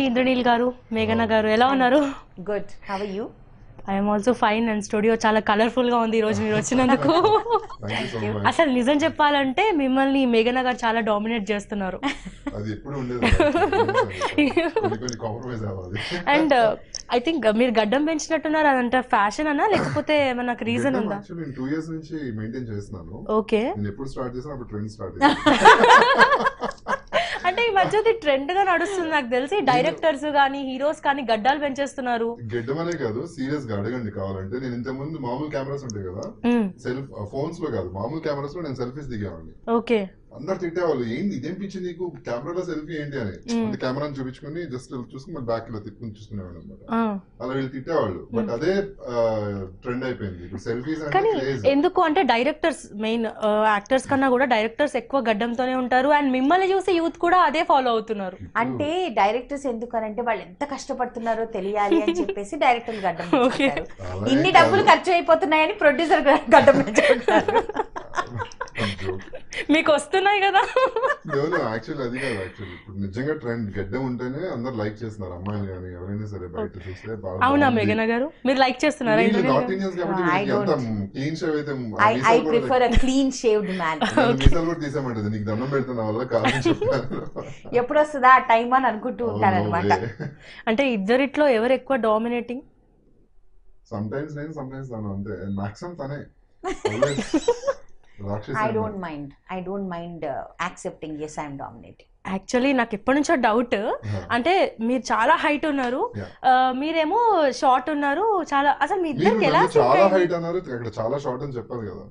ఇంద్రనీల్ గారు మేఘన గారు ఎలా ఉన్నారు good how you I'm also fine and studio చాలా కలర్ఫుల్ గా ఉంది ఈ రోజు మీరు వచ్చినందుకు థ్యాంక్ యూ సో మచ్ అసలు నిజం చెప్పాలంటే మిమ్మల్ని మేఘన గారు చాలా డామినేట్ చేస్తున్నారు అది ఎప్పుడు ఉండేది కొన్ని కొన్ని కాంప్రమైజ్ అవ్వాలి అండ్ ఐ థింక్ మీరు గడ్డం పెంచినట్టున్నారు అదంటే ఫ్యాషన్ అన్నా లేకపోతే మనకు రీజన్ ఉందా యాక్చువల్లీ నేను టూ ఇయర్స్ నుంచి మెయింటైన్ చేస్తున్నాను ఓకే నేను ఎప్పుడు స్టార్ట్ చేసినా అప్పుడు ట్రెండ్ స్టార్ట్ చేశాను అంటే ఈ మధ్య అది ట్రెండ్ గా నడుస్తుంది నాకు తెలిసి డైరెక్టర్స్ కానీ హీరోస్ కానీ గడ్డాలు పెంచేస్తున్నారు గెడ్డమనే కాదు సీరియస్ గా అడగండి కావాలంటే నేను ఇంత ముందు మామూలు కెమెరాస్ ఉంటాయి కదా సెల్ఫ్ ఫోన్స్ లో కాదు మామూలు కెమెరాస్ లో నేను సెల్ఫీస్ దిగేవాడిని ఓకే అందరు తిట్టేవాళ్ళు ఏంది ఇదేం పిచ్చి నీకు కెమెరాలో సెల్ఫీ ఏంటి అని Mm. అంటే కెమెరాని చూపించుకొని జస్ట్ చూసుకుని మళ్ళీ బ్యాక్ ఇలా తిప్పుకుని చూసుకునేవాడు అనమాట అలా వీళ్ళు తిట్టేవాళ్ళు బట్ అదే ట్రెండ్ అయిపోయింది ఇప్పుడు సెల్ఫీస్ అంటే కానీ క్రేజ్ ఎందుకు అంటే డైరెక్టర్స్ మెయిన్ యాక్టర్స్ కన్నా కూడా డైరెక్టర్స్ ఎక్కువ గడ్డంతోనే ఉంటారు అండ్ మిమ్మల్ని చూసి యూత్ కూడా అదే ఫాలో అవుతున్నారు అంటే డైరెక్టర్స్ ఎందుకనంటే వాళ్ళు ఎంత కష్టపడుతున్నారో తెలియాలి అని చెప్పేసి డైరెక్టర్లు గడ్డం Okay. పెంచుకుంటారు. ఇన్ని డబ్బులు ఖర్చు అయిపోతున్నాయని ప్రొడ్యూసర్ గడ్డం పెంచుకుంటారు మీకు వస్తున్నాయి కదా యాక్చువల్లీ అది కాదు యాక్చువల్లీ ఇప్పుడు నిజంగా ట్రెండ్ గడ్డం ఉంటేనే అందరు లైక్ చేస్తున్నారు అమ్మాయిలు కానీ ఎవరైనా సరే బయట చూస్తే బాగా అవునా బాగుంది. మేఘన గారు మీరు లైక్ చేస్తున్నారా వీళ్ళు ఇంద్రనీల్ నార్త్ గారు? ఇండియన్స్ కాబట్టి I వీళ్ళకి అంత don't. క్లీన్ షేవ్ అయితే I I prefer a clean shaved man మీసాలు కూడా తీసామంటది నీకు దండం పెడుతున్నా వల్ల కాదని చెప్పాను ఎప్పుడు వస్తుందా ఆ టైం అని అనుకుంటూ ఉంటాను అనమాట అంటే ఇద్దరిట్లో ఎవరు ఎక్కువ డామినేటింగ్ సమ్ టైమ్స్ నేను సమ్ టైమ్స్ తను అంతే మాక్సిమం తనే Always రాక్షసి ఐ అన్నమాట. Don't mind I don't mind accepting yes I'm dominating actually నాకు ఎప్పటి నుంచో డౌట్ Yeah. అంటే మీరు చాలా హైట్ ఉన్నారు Yeah. ఆ, మీరేమో షార్ట్ ఉన్నారు చాలా అసలు మీ మీరు ఇద్దరికి ఎలా నన్ను sync చాలా అయింది? హైట్ అన్నారు ఇక్కడ చాలా షార్ట్ అని చెప్పాలి కదా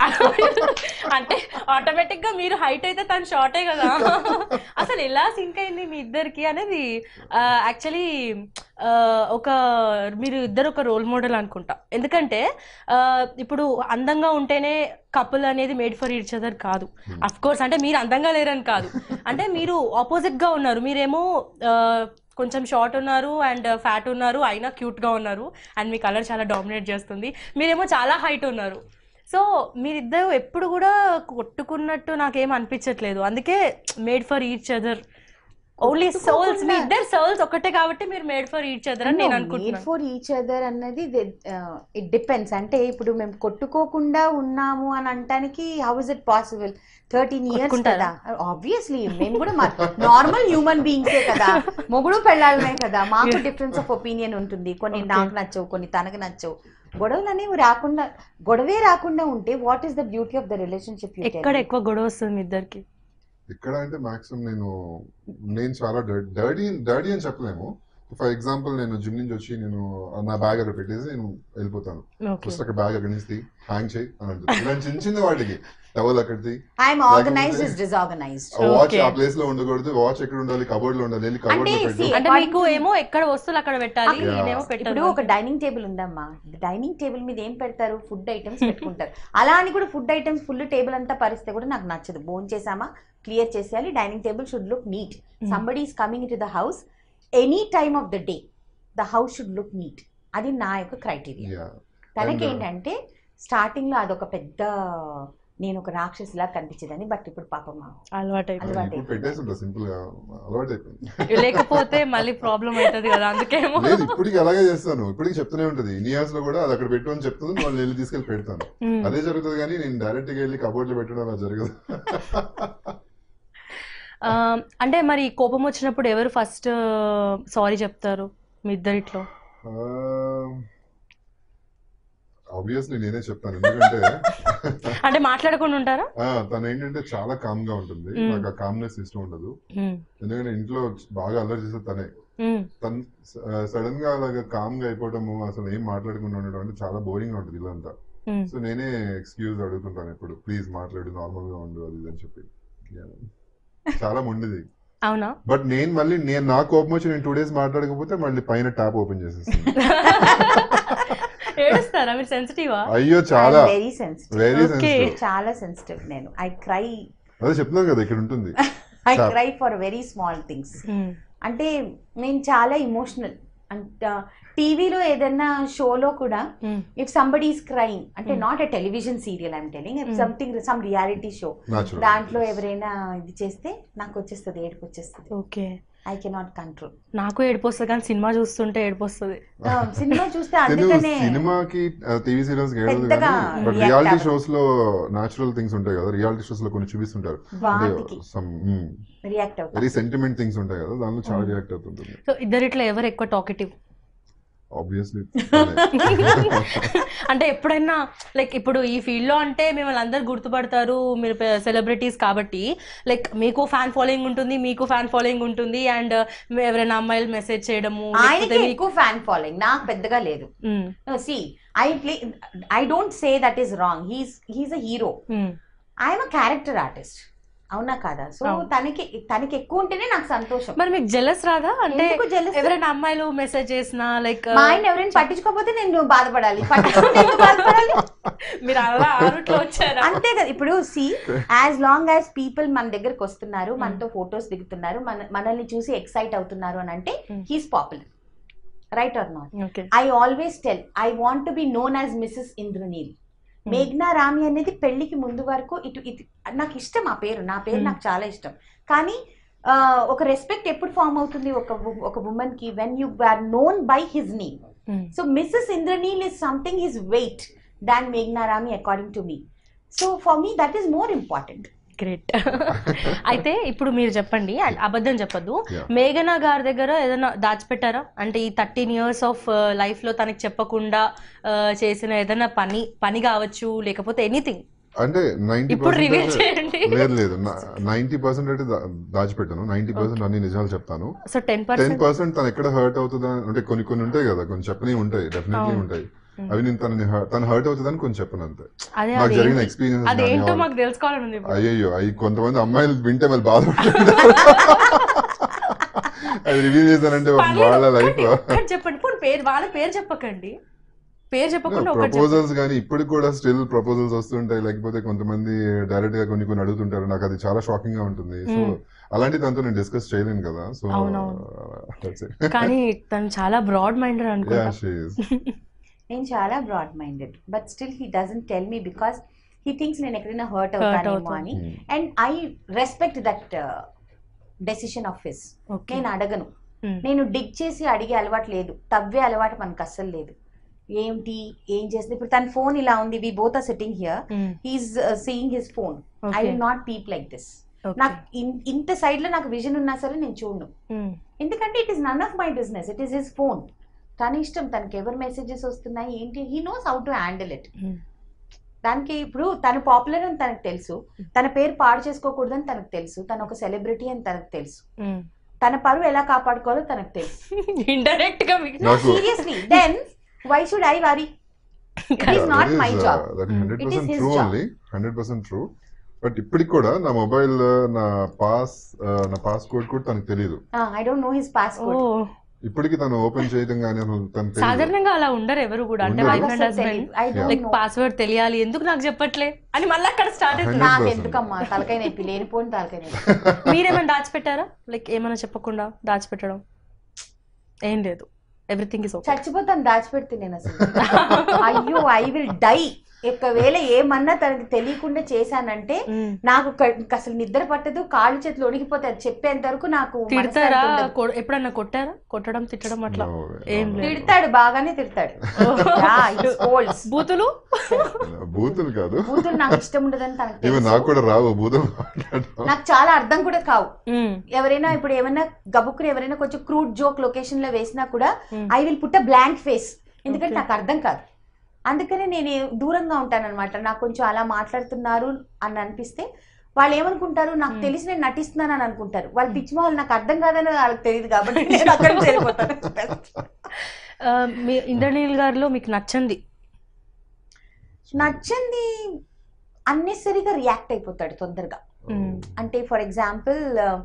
అంటే ఆటోమేటిక్ గా మీరు హైట్ అయితే తను షార్టే కదా అసలు ఎలా సింక్ అయింది మీ ఇద్దరికి అనేది యాక్చువల్లీ ఒక మీరు ఇద్దరు ఒక రోల్ మోడల్ అనుకుంటా ఎందుకంటే ఆ, ఇప్పుడు అందంగా ఉంటేనే కపుల్ అనేది మేడ్ ఫర్ ఈచ్ అదర్ కాదు అఫ్ కోర్స్ అంటే మీరు అందంగా లేరని కాదు అంటే మీరు ఆపోజిట్ గా ఉన్నారు మీరేమో ఆ, కొంచెం షార్ట్ ఉన్నారు అండ్ ఫ్యాట్ ఉన్నారు అయినా క్యూట్ గా ఉన్నారు అండ్ మీ కలర్ చాలా డామినేట్ చేస్తుంది మీరేమో చాలా హైట్ ఉన్నారు సో మీరిద్దరు ఎప్పుడు కూడా కొట్టుకున్నట్టు నాకేం అనిపించట్లేదు అందుకే made for each other only souls మీ ఇద్దరు సోల్స్ ఒకటే కాబట్టి మీరు మేడ్ ఫర్ ఈచ్ అదర్ అని నేను మేడ్ అనుకుంటున్నాను ఫర్ ఈచ్ అదర్ అన్నది ఇట్ డిపెండ్స్ అంటే ఇప్పుడు మేము కొట్టుకోకుండా ఉన్నాము అని అంటానికి how is it possible thirteen years కొట్టుకుంటారా? కదా ఆబ్వియస్లీ మేము కూడా నార్మల్ హ్యూమన్ బీయింగ్సే కదా మొగుడు పెళ్ళాలమే కదా మాకు డిఫరెన్స్ ఆఫ్ ఒపీనియన్ ఉంటుంది కొన్ని Okay. నాకు నచ్చవు కొన్ని తనకు నచ్చవు గొడవలు అనేవి రాకుండా గొడవే రాకుండా ఉంటే what is the beauty of the relationship ఎక్కడ ఎక్కువ గొడవ వస్తుంది మీ ఇద్దరికి ఇక్కడ అంటే మాక్సిమం నేను నేను చాలా డర్డీ డర్డీ అని చెప్పలేము ఫర్ ఎగ్జాంపుల్ నేను జిమ్ నుంచి వచ్చి నేను నా బ్యాగ్ అక్కడ పెట్టేసి నేను వెళ్ళిపోతాను ఓకే ఫస్ట్ అక్కడ బ్యాగ్ అక్కడి నుంచి హ్యాంగ్ చేయి అని అంటుంది ఇలాంటి చిన్న చిన్న వాటికి టవల్ అక్కడిది I'm organised is disorganised watch Okay. ఆ ప్లేస్ లో ఉండకూడదు వాచ్ ఎక్కడ ఉండాలి కబోర్డ్ లో ఉండాలి వెళ్ళి కబోర్డ్ లో అంటే పెట్టు see, అంటే According మీకు to- ఏమో ఎక్కడ వస్తువులు అక్కడ పెట్టాలి Yeah. నేనేమో ఇప్పుడు పెట్టాను ఒక డైనింగ్ టేబుల్ ఉందమ్మా డైనింగ్ టేబుల్ మీద ఏం పెడతారు ఫుడ్ ఐటమ్స్ పెట్టుకుంటారు అలా అని కూడా ఫుడ్ ఐటమ్స్ ఫుల్ టేబుల్ అంతా పరిస్తే కూడా నాకు నచ్చదు బోన్ చేసామా క్లియర్ చేసేయాలి dining table should look neat somebody is coming to the house any time of the day the house should look neat అది నా యొక్క క్రైటీరియా Yeah. తనకి And, uh, ఏంటంటే స్టార్టింగ్ లో అదొక పెద్ద నేను ఒక రాక్షసిలా కనిపించేదని బట్ ఇప్పుడు పాపం అలవాటు అయిపోయింది అలవాటు ఇప్పుడు పెట్టేసి ఉంటా సింపుల్ గా అలవాటు అయిపోయింది లేకపోతే మళ్ళీ ప్రాబ్లం అవుతుంది కదా అందుకేమో లేదు ఇప్పటికి అలాగే చేస్తాను ఇప్పటికి చెప్తూనే ఉంటది ఇన్ని ఇయర్స్ లో కూడా అది అక్కడ పెట్టు అని చెప్తుంది వాళ్ళు వెళ్ళి తీసుకెళ్ళి పెడతాను మ్మ్. అదే జరుగుతుంది కానీ నేను డైరెక్ట్ గా వెళ్ళి కబోర్డ్ లో పెట్టడం అలా జరగదు ఆ, అంటే మరి కోపం వచ్చినప్పుడు ఎవరు ఫస్ట్ సారీ చెప్తారు మీ ఇద్దరిట్లో ఆబ్వియస్లీ నేనే చెప్తాను ఎందుకంటే అంటే మాట్లాడకుండా ఉంటారా ఆ, తను ఏంటంటే చాలా కామ్ గా ఉంటుంది Mm. నాకు ఆ కామ్నెస్ ఇష్టం ఉండదు మ్మ్. ఎందుకంటే ఇంట్లో బాగా అల్లరి చేసేది తనే మ్మ్. తను సడన్ గా అలాగా కామ్ గా అయిపోవటము అసలు ఏం మాట్లాడకుండా ఉండడం అంటే చాలా బోరింగ్ గా ఉంటుంది ఇల్లంతా మ్మ్. సో నేనే ఎక్స్క్యూజ్ అడుగుతుంటాను ఎప్పుడు ప్లీజ్ మాట్లాడు నార్మల్ గా ఉండు అది ఇది అని చెప్పి Yeah. చాలా మొండిది అవునా బట్ నేను మళ్ళీ నేను నా కోపం వచ్చి నేను టూ డేస్ మాట్లాడకపోతే మళ్ళీ పైన ట్యాప్ ఓపెన్ చేసేస్తాను ఏడుస్తారా మీరు సెన్సిటివా అయ్యో చాలా very sensitive very Okay. Sensitive చాలా సెన్సిటివ్ నేను ఐ క్రై అదే చెప్తున్నాను కదా ఇక్కడ ఉంటుంది I Sure. Cry for very small things అంటే నేను చాలా ఇమోషనల్ అంట టీవీలో ఏదైనా షోలో కూడా ఇఫ్ సంబడి ఈస్ క్రైమ్ అంటే Hmm. Not a television serial I'm telling Hmm. Something some reality show natural దాంట్లో ఎవరైనా ఇది చేస్తే నాకు వచ్చేస్తుంది ఏడుపు వచ్చేస్తుంది ఓకే ఐ కెనాట్ కంట్రోల్ నాకు ఏడిపోస్తుంది కానీ సినిమా చూస్తుంటే ఏడిపోస్తుంది సినిమా చూస్తే నేను అందుకనే సినిమాకి టీవీ సీరియల్స్ ఏడదు పెద్దగా కానీ బట్ react రియాలిటీ అవ్వదు. షోస్ లో నాచురల్ థింగ్స్ ఉంటాయి కదా రియాలిటీ షోస్ లో కొన్ని చూపిస్తుంటారు వాటికి సమ్ రియాక్ట్ అవుతా వెరీ సెంటిమెంట్ థింగ్స్ ఉంటాయి కదా దానిలో చాలా Mm. రియాక్ట్ అవుతుంటుంది సో ఇద్దరిట్లో ఎవరు ఎక్కువ టాకెటివ్ ఆబ్వియస్లీ అంటే ఎప్పుడైనా లైక్ ఇప్పుడు ఈ ఫీల్డ్ లో అంటే మిమ్మల్ని అందరు గుర్తుపడతారు మీరు సెలబ్రిటీస్ కాబట్టి లైక్ మీకు ఫ్యాన్ ఫాలోయింగ్ ఉంటుంది మీకు ఫ్యాన్ ఫాలోయింగ్ ఉంటుంది అండ్ ఎవరైనా అమ్మాయిలు మెసేజ్ చేయడము ఆయనకి లేకపోతే మీకు- ఎక్కువ ఫ్యాన్ ఫాలోయింగ్ నాకు పెద్దగా లేదు మ్మ్. See I play I don't say that is wrong he's he's a hero hmm. I'm a character artist అవునా కాదా సో అవును. తనకి తనకి ఎక్కువ ఉంటేనే నాకు సంతోషం మరి మీకు జెలస్ రాదా అంటే ఎందుకు jealous? ఎవరైనా అమ్మాయిలు మెసేజ్ చేసినా లైక్ మా ఆయన ఎవరైనా పట్టించుకోకపోతే నేను బాధపడాలి పట్టించుకుంటే ఎందుకు బాధపడాలి మీరు అలా ఆ route లో వచ్చారా అంతే కదా ఇప్పుడు see as long as people మన దగ్గరకు వస్తున్నారు మనతో ఫొటోస్ దిగుతున్నారు మన మనల్ని చూసి ఎక్సైట్ అవుతున్నారు అని అంటే Hmm. He's popular right or not okay I always tell I want to be known as Mrs Indraneel మేఘ్నా రామి అనేది పెళ్లికి ముందు వరకు ఇటు ఇటు నాకు ఇష్టం ఆ పేరు నా పేరు Hmm. నాకు చాలా ఇష్టం కానీ ఆ, ఒక రెస్పెక్ట్ ఎప్పుడు ఫామ్ అవుతుంది ఒక wu- ఒక ఉమెన్ కి when you are known by his name so Mrs Indraneel is something his weight than మేఘ్నా Rami according to me so for me that is more important great అయితే ఇప్పుడు మీరు చెప్పండి అండ్ అబద్ధం చెప్పొద్దు Yeah. మేఘనా గారి దగ్గర ఏదైనా దాచిపెట్టారా అంటే ఈ థర్టీన్ ఇయర్స్ ఆఫ్ లైఫ్ లో తనకి చెప్పకుండా uh, చేసిన ఏదైనా పని పని కావచ్చు లేకపోతే ఎనీథింగ్ అంటే నైన్టీ ఇప్పుడు రివీల్ చేయండి లేదు లేదు నైన్టీ పర్సెంట్ అయితే దా- దాచిపెట్టాను నైన్టీ పర్సెంట్ అన్ని నిజాలు చెప్తాను so ten ten percent percent తను ఎక్కడ హర్ట్ అవుతుందా అంటే కొన్ని కొన్ని ఉంటాయి కదా కొన్ని చెప్పని ఉంటాయి డెఫినెట్లీ అవును. ఉంటాయి Hmm. అవి నేను తనని hurt- తను హర్ట్ అవుతుందని కొన్ని చెప్పను అంతే అదే నాకు అది జరిగిన ఏంటి- ఎక్స్పీరియన్స్ అదేంటో మాకు తెలుసుకోవాలని ఉంది ఇప్పుడు. అయ్యో అవి కొంతమంది అమ్మాయిలు వింటే మళ్ళీ బాధపడుతుంటారు అది రివీల్ చేశానంటే పర్లేదు, వాళ్ళ లైఫ్ ఒక్కటి- ఒక్కటి చెప్పండి పోనీ పేరు వాళ్ళ పేరు చెప్పకండి పేరు చెప్పకుండా ఒకటి చెప్పండి. ప్రపోజల్స్ కానీ ఇప్పటికి కూడా స్టిల్ ప్రపోజల్స్ వస్తుంటాయి లేకపోతే కొంతమంది డైరెక్ట్ గా కొన్ని కొన్ని అడుగుతుంటారు నాకు అది చాలా షాకింగ్ గా ఉంటుంది సో Hmm. అలాంటి తనతో నేను డిస్కస్ చేయలేను కదా సో అవునవును. కానీ తను చాలా బ్రాడ్ మైండెడ్ అనుకుంటా నేను చాలా broad minded but still he doesn't tell me because he thinks నేను ఎక్కడైనా హర్ట్ అవుతానేమో అవుతాను. అని and I respect that decision of his okay నేను అడగను Hmm. నేను డిగ్ చేసి అడిగే అలవాటు లేదు తవ్వే అలవాటు మనకు అస్సలు లేదు ఏంటి ఏం చేస్తుంది ఇప్పుడు తన ఫోన్ ఇలా ఉంది we both are sitting here he's seeing his phone I okay will not peep like this నాకు ఇన్- ఇంత సైడ్ లో నాకు విజన్ ఉన్నా సరే నేను చూడను ఎందుకంటే it is none of my business it is his phone తన ఇష్టం తనకి ఎవరు మెసేజెస్ వస్తున్నాయి ఏంటి he knows how to handle it దానికి ఇప్పుడు తను పాపులర్ అని తనకు తెలుసు తన పేరు పాడు చేసుకోకూడదని తనకు తెలుసు తను ఒక సెలబ్రిటీ అని తనకు తెలుసు తన పరువు ఎలా కాపాడుకోవాలో తనకు తెలుసు ఇండైరెక్ట్ గా మీకు నాకు seriously then why should I worry it is not my job hundred It is percent his true job. Only hundred percent true but ఇప్పటికి కూడా నా మొబైల్ నా పాస్ నా పాస్కోడ్ కూడా తనకు తెలియదు I don't know his oh password ఇప్పటికి తను ఓపెన్ చేయడం కానీ అసలు తనకు తెలియదు సాధారణంగా అలా ఉండరు ఎవరు కూడా అంటే ఉండరు. Wife and husband I Yeah. Don't like know password తెలియాలి ఎందుకు నాకు చెప్పట్లే అని మళ్ళీ అక్కడ స్టార్ట్ అవుతుంది 100%. నాకు ఎందుకమ్మా తలకాయ నొప్పి లేనిపోని తలకాయ నొప్పి మీరేమైనా దాచిపెట్టారా లైక్ ఏమైనా చెప్పకుండా దాచిపెట్టడం ఏం లేదు ఎవ్రీథింగ్ ఇస్ ఓకే చచ్చిపోతాను దాచిపెడితే నేను అసలు అయ్యో ఐ విల్ డై ఒకవేళ ఏమన్నా తనకి తెలియకుండా చేశానంటే నాకు క- ఇంక అసలు నిద్ర పట్టదు కాళ్ళు చేతులు వణికిపోతాయి అది చెప్పేంత వరకు నాకు తిడతారా మనశ్శాంతి ఉండదు. కొ- ఎప్పుడన్నా కొట్టారా కొట్టడం తిట్టడం అట్లా No way, ఏం no లేదు. way. తిడతాడు బాగానే తిడతాడు Yeah, he scolds. బూతులు బూతులు కాదు బూతులు నాకు ఇష్టం ఉండదని తనకు ఇవి తెలుసు. నాకు కూడా రావు బూతులు మాట్లాడటం నాకు చాలా అర్థం కూడా కావు మ్మ్. ఎవరైనా ఇప్పుడు ఏమైనా గబుక్కుని ఎవరైనా కొంచెం క్రూడ్ జోక్ లొకేషన్ లో వేసినా కూడా Hmm. I will put a blank face ఎందుకంటే Okay. నాకు అర్థం కాదు అందుకనే నేను ఏ- దూరంగా ఉంటాను అనమాట నాకు కొంచెం అలా మాట్లాడుతున్నారు అని అనిపిస్తే వాళ్ళు ఏమనుకుంటారు నాకు Hmm. తెలిసి నేను నటిస్తున్నాను అని అనుకుంటారు వాళ్ళు పిచ్చి వాళ్ళు నాకు అర్థం కాదని వాళ్ళకి తెలియదు కాబట్టి నేను అక్కడికి వెళ్ళిపోతాను ఆ, మీ ఇంద్రనీల్ గారిలో మీకు నచ్చంది నచ్చంది అన్నెసరిగా రియాక్ట్ అయిపోతాడు తొందరగా మ్మ్. అంటే ఫర్ ఎగ్జాంపుల్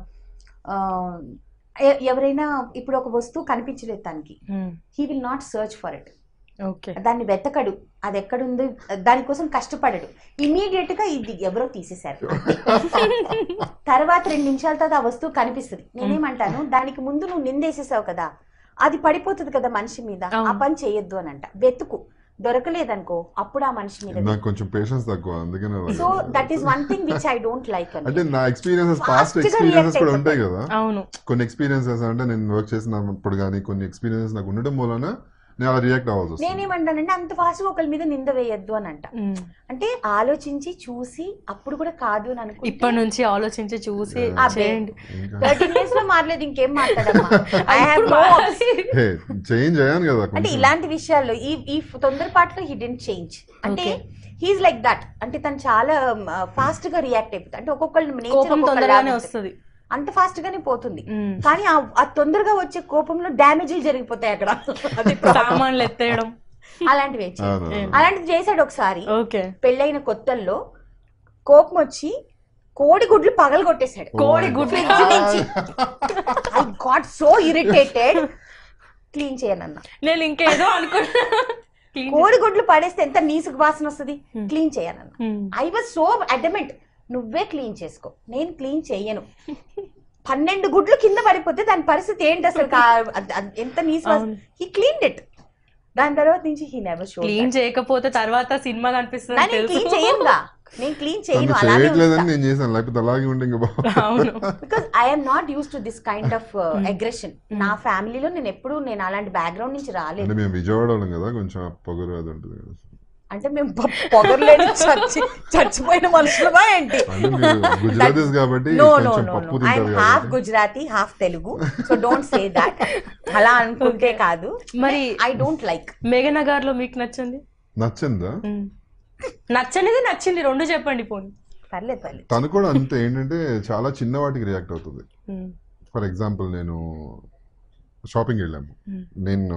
ఎవరైనా ఇప్పుడు ఒక వస్తువు కనిపించలేదు తనకి మ్మ్. He will not search for it okay దాన్ని వెతకడు అది ఎక్కడుంది దానికోసం కష్టపడడు ఇమీడియట్ గా ఇది ఎవరో తీసేశారు తర్వాత రెండు నిమిషాల తర్వాత ఆ వస్తువు కనిపిస్తుంది నేనేమంటాను దానికి ముందు నువ్వు నిందేసేసావు కదా అది పడిపోతుంది కదా మనిషి మీద ఆ అవును. పని చేయొద్దు అని అంట వెతుకు దొరకలేదనుకో అప్పుడు ఆ మనిషి మీద నాకు కొంచెం పేషెన్స్ తక్కువ అందుకనే అలాగే. So that is one thing which I don't like అంటే నా ఎక్స్పీరియన్సెస్ పాస్ట్ Fast గా ఎక్స్పీరియన్సెస్ react కూడా ఉంటాయి కదా అవును కొన్ని ఎక్స్పీరియన్సెస్ అంటే నేను వర్క్ చేసినప్పుడు కానీ కొన్ని ఎక్స్పీరియన్సెస్ నాకు ఉండడం మూలన నేను అలా రియాక్ట్ అవ్వాల్సి వస్తుంది నేనేమంటానంటే అంత ఫాస్ట్ గా ఒకరి మీద నింద వేయద్దు అని అంట ఉమ్. అంటే ఆలోచించి చూసి అప్పుడు కూడా కాదు అని అనుకుంటే ఇప్పటి నుంచి ఆలోచించి చూసి అబ్బే. చేయండి ఇంకా థర్టీన్ డేస్ లో మారలేదు ఇంకేం మాట్లాడమ్మా I have ఇప్పుడు no మారాలి. హే చేంజ్ అయ్యాను కదా అంటే కొంచెం. ఇలాంటి విషయాల్లో ఈ ఈ తొందరపాట్లో హీ డెంట్ చేంజ్ అంటే Okay. హీస్ లైక్ దట్ అంటే తను చాలా ఫాస్ట్ గా రియాక్ట్ అయిపోతుంది అంటే ఒక్కొక్కళ్ళు nature కోపం ఒక్కొక్కలాగా తొందరగానే ఉంటుంది. వస్తుంది అంత ఫాస్ట్ గానే పోతుంది ఉమ్. కానీ ఆ- ఆ తొందరగా వచ్చే కోపంలో డ్యామేజ్లు జరిగిపోతాయి అక్కడ అది problem. సామాన్లు ఎత్తేయడం అలాంటివి చేయి. అవును, అవును. అలాంటివి చేశాడు ఒకసారి ఓకే పెళ్ళైన కొత్తల్లో కోపం వచ్చి కోడి గుడ్లు పగలు కొట్టేశాడు Oh కోడి my గుడ్లు God. ఫ్రిడ్జ్ నుంచి I got so irritated clean చేయనన్నా నేను ఇంకేదో అనుకున్నా Clean కోడి గుడ్లు పడేస్తే ఎంత నీసుకు వాసన వస్తుంది Hmm. క్లీన్ చేయనన్నా um. I was so adamant నువ్వే క్లీన్ చేసుకో నేను క్లీన్ చెయ్యను పన్నెండు గుడ్లు కింద పడిపోతే దాని పరిస్థితి ఏంటి అసలు కా- అద్- అద్- ఎంత నీసు అవును. హీ క్లీన్ ఇట్ దాని తర్వాత నుంచి హీ నెవర్ షో క్లీన్ చేయకపోతే తర్వాత సినిమా కనిపిస్తుంది నేను తెలుసు క్లీన్ చేయనుగా నేను క్లీన్ చేయను తను అలానే చేయట్లేదని నేను చేశాను లేకపోతే అలాగే ఉంటే ఇంకా బాగుంది. అవును because I'm not use to this kind of aggression నా ఫ్యామిలీలో నేను ఎప్పుడు నేను అలాంటి బ్యాక్గ్రౌండ్ నుంచి రాలేదు అంటే మేము విజయవాడ వాళ్ళం కదా కొంచెం పొగరు అది ఉంటుంది కదా అంటే మేము పొ- పొగర్లేని చచ్చి చచ్చిపోయిన మనుషులమా ఏంటి అంటే మీరు గుజరాతీస్ కాబట్టి నో నో కొంచెం నో పప్పు నో ఐఎమ్ తింటారు హాఫ్ కాబట్టి Gujarati half Telugu so don't say that అలా అనుకుంటే కాదు మరి ఐ డోంట్ లైక్ మేఘనగర్ లో మీకు నచ్చింది నచ్చిందా ఉమ్. నచ్చనిది నచ్చింది రెండు చెప్పండి పోనీ పర్లేదు పర్లేదు తను కూడా అంతే ఏంటంటే చాలా చిన్న వాటికి రియాక్ట్ అవుతుంది ఉమ్. ఫర్ ఎగ్జాంపుల్ నేను షాపింగ్ వెళ్ళాము Hmm. నేను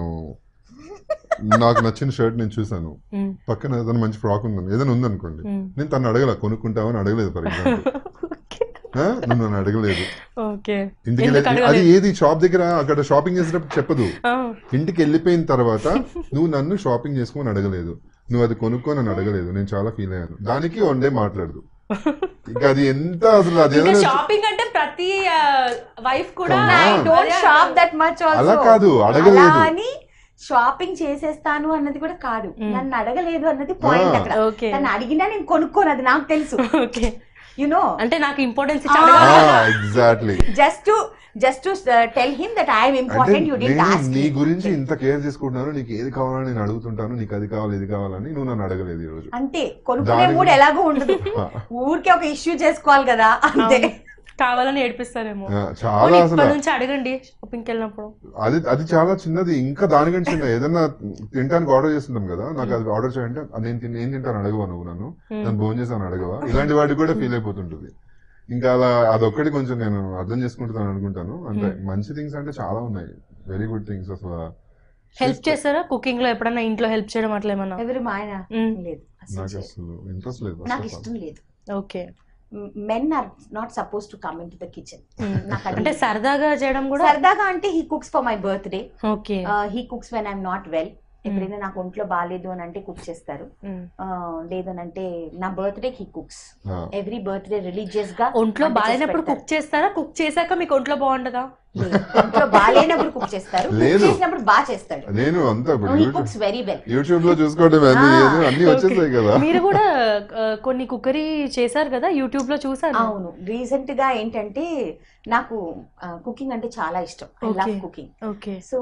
నాకు నచ్చిన షర్ట్ నేను చూసాను ఉమ్. పక్కన ఏదైనా మంచి ఫ్రాక్ ఉందని ఏదైనా ఉందనుకోండి ఉమ్. నేను తను అడగల కొనుక్కుంటావని అడగలేదు ఫర్ ఎగ్జాంపుల్ ఓకే. నువ్వు నన్ను అడగలేదు ఓకే ఇంటికి ఎందుకు వెళ్ళి- అది అడగలేదు? ఏది షాప్ దగ్గర అక్కడ షాపింగ్ చేసేటప్పుడు చెప్పదు ఆ. ఇంటికి వెళ్ళిపోయిన తర్వాత నువ్వు నన్ను షాపింగ్ చేసుకోమని అడగలేదు నువ్వు అది కొనుక్కో నన్ను అడగలేదు నేను చాలా ఫీల్ అయ్యాను దానికి వన్ డే మాట్లాడదు ఇంకా అది ఎంత అసలు అది ఇంకా ఏదైనా షాపింగ్ అంటే ప్రతి వైఫ్ కూడా Come I on. Don't shop that much also అలా కాదు, అడగలేదు. అలా అని షాపింగ్ చేసేస్తాను అన్నది కూడా కాదు Mm. నన్ను అడగలేదు అన్నది పాయింట్ Ah. అక్కడ ఓకే తను అడిగినా నేను కొనుక్కోను అది నాకు తెలుసు ఓకే యు నో అంటే నాకు ఇంపార్టెన్స్ ఆ. ఇచ్చి అడగాలి exactly just to just to tell him that I'm అంటే ఇంపార్టెంట్ యు డిడ్ నేను ఆస్క్ నీ గురించి ఇంత కేర్ చేసుకుంటున్నాను నీకు ఏది కావాలని నేను అడుగుతుంటాను నీకు అది కావాలి ఇది కావాలని నువ్వు నన్ను అడగలేదు ఈ రోజు అంతే కొనుక్కునే దాని మూడు గురించి- ఎలాగో ఉండదు ఆ, ఊరికే ఒక ఇష్యూ చేసుకోవాలి కదా అంతే అవును. కావాలని ఏడిపిస్తారేమో ఆ, పోనీ చాలా అసలు ఇప్పటి నుంచి అడగండి షాపింగ్కి వెళ్ళినప్పుడు అది అది చాలా చిన్నది ఇంకా దానికంటే చిన్న ఏదైనా తినడానికి ఆర్డర్ చేస్తుంటాం కదా నాకు అది ఆర్డర్ చేయంటే అది నేను తిని- ఏం తింటాను అడగవా నువ్వు నన్ను నేను భోజనం చేస్తాను అడగవా ఇలాంటి వాటికి కూడా ఫీల్ అయిపోతుంటుంది ఇంకా అలా అదొక్కటి కొంచెం నేను అర్థం చేసుకుంటాను అనుకుంటాను అంటే మంచి థింగ్స్ అంటే చాలా ఉన్నాయి వెరీ గుడ్ థింగ్స్ అసలు హెల్ప్ చేస్తారా కుకింగ్ లో ఎప్పుడన్నా ఇంట్లో హెల్ప్ చేయడం అట్లా ఏమన్నా ఎవరు మా ఆయన మ్మ్. లేదు అసలు నాకు చేయరు. అసలు ఇంట్రెస్ట్ లేదు నాకు అసలు. ఇష్టం లేదు okay men are not suppose to come into the kitchen నాకు అది- అంటే సరదాగా చేయడం కూడా సరదాగా అంటే he cooks for my birthday okay he cooks when I'm not well ఎప్పుడైనా నాకు ఒంట్లో బాగాలేదు అని అంటే కుక్ చేస్తారు Uh, లేదనంటే నా బర్త్డే హీ కుక్స్ ఆ, ఎవ్రీ బర్త్డే రిలీజియస్ గా ఒంట్లో వంట చేసి బాగాలేనప్పుడు పెడతారు. కుక్ చేస్తారా కుక్ చేశాక మీకు ఒంట్లో బాగుంటుందా లేదు, ఒంట్లో బాగాలేనప్పుడు కుక్ చేస్తారు కుక్ లేదు. చేసినప్పుడు బాగా చేస్తాడు నేను అంతా ఇప్పుడు he YouTube cooks very well YouTube లో చూసుకోవడం అన్ని ఆ, ఏదో అన్ని వచ్చేసాయి కదా మీరు కూడా ఆ, కొన్ని కుక్కరీ చేశారు కదా యూట్యూబ్ లో చూసారు అవును రీసెంట్ గా ఏంటంటే నాకు కుకింగ్ అంటే చాలా ఇష్టం I love Okay. Cooking okay so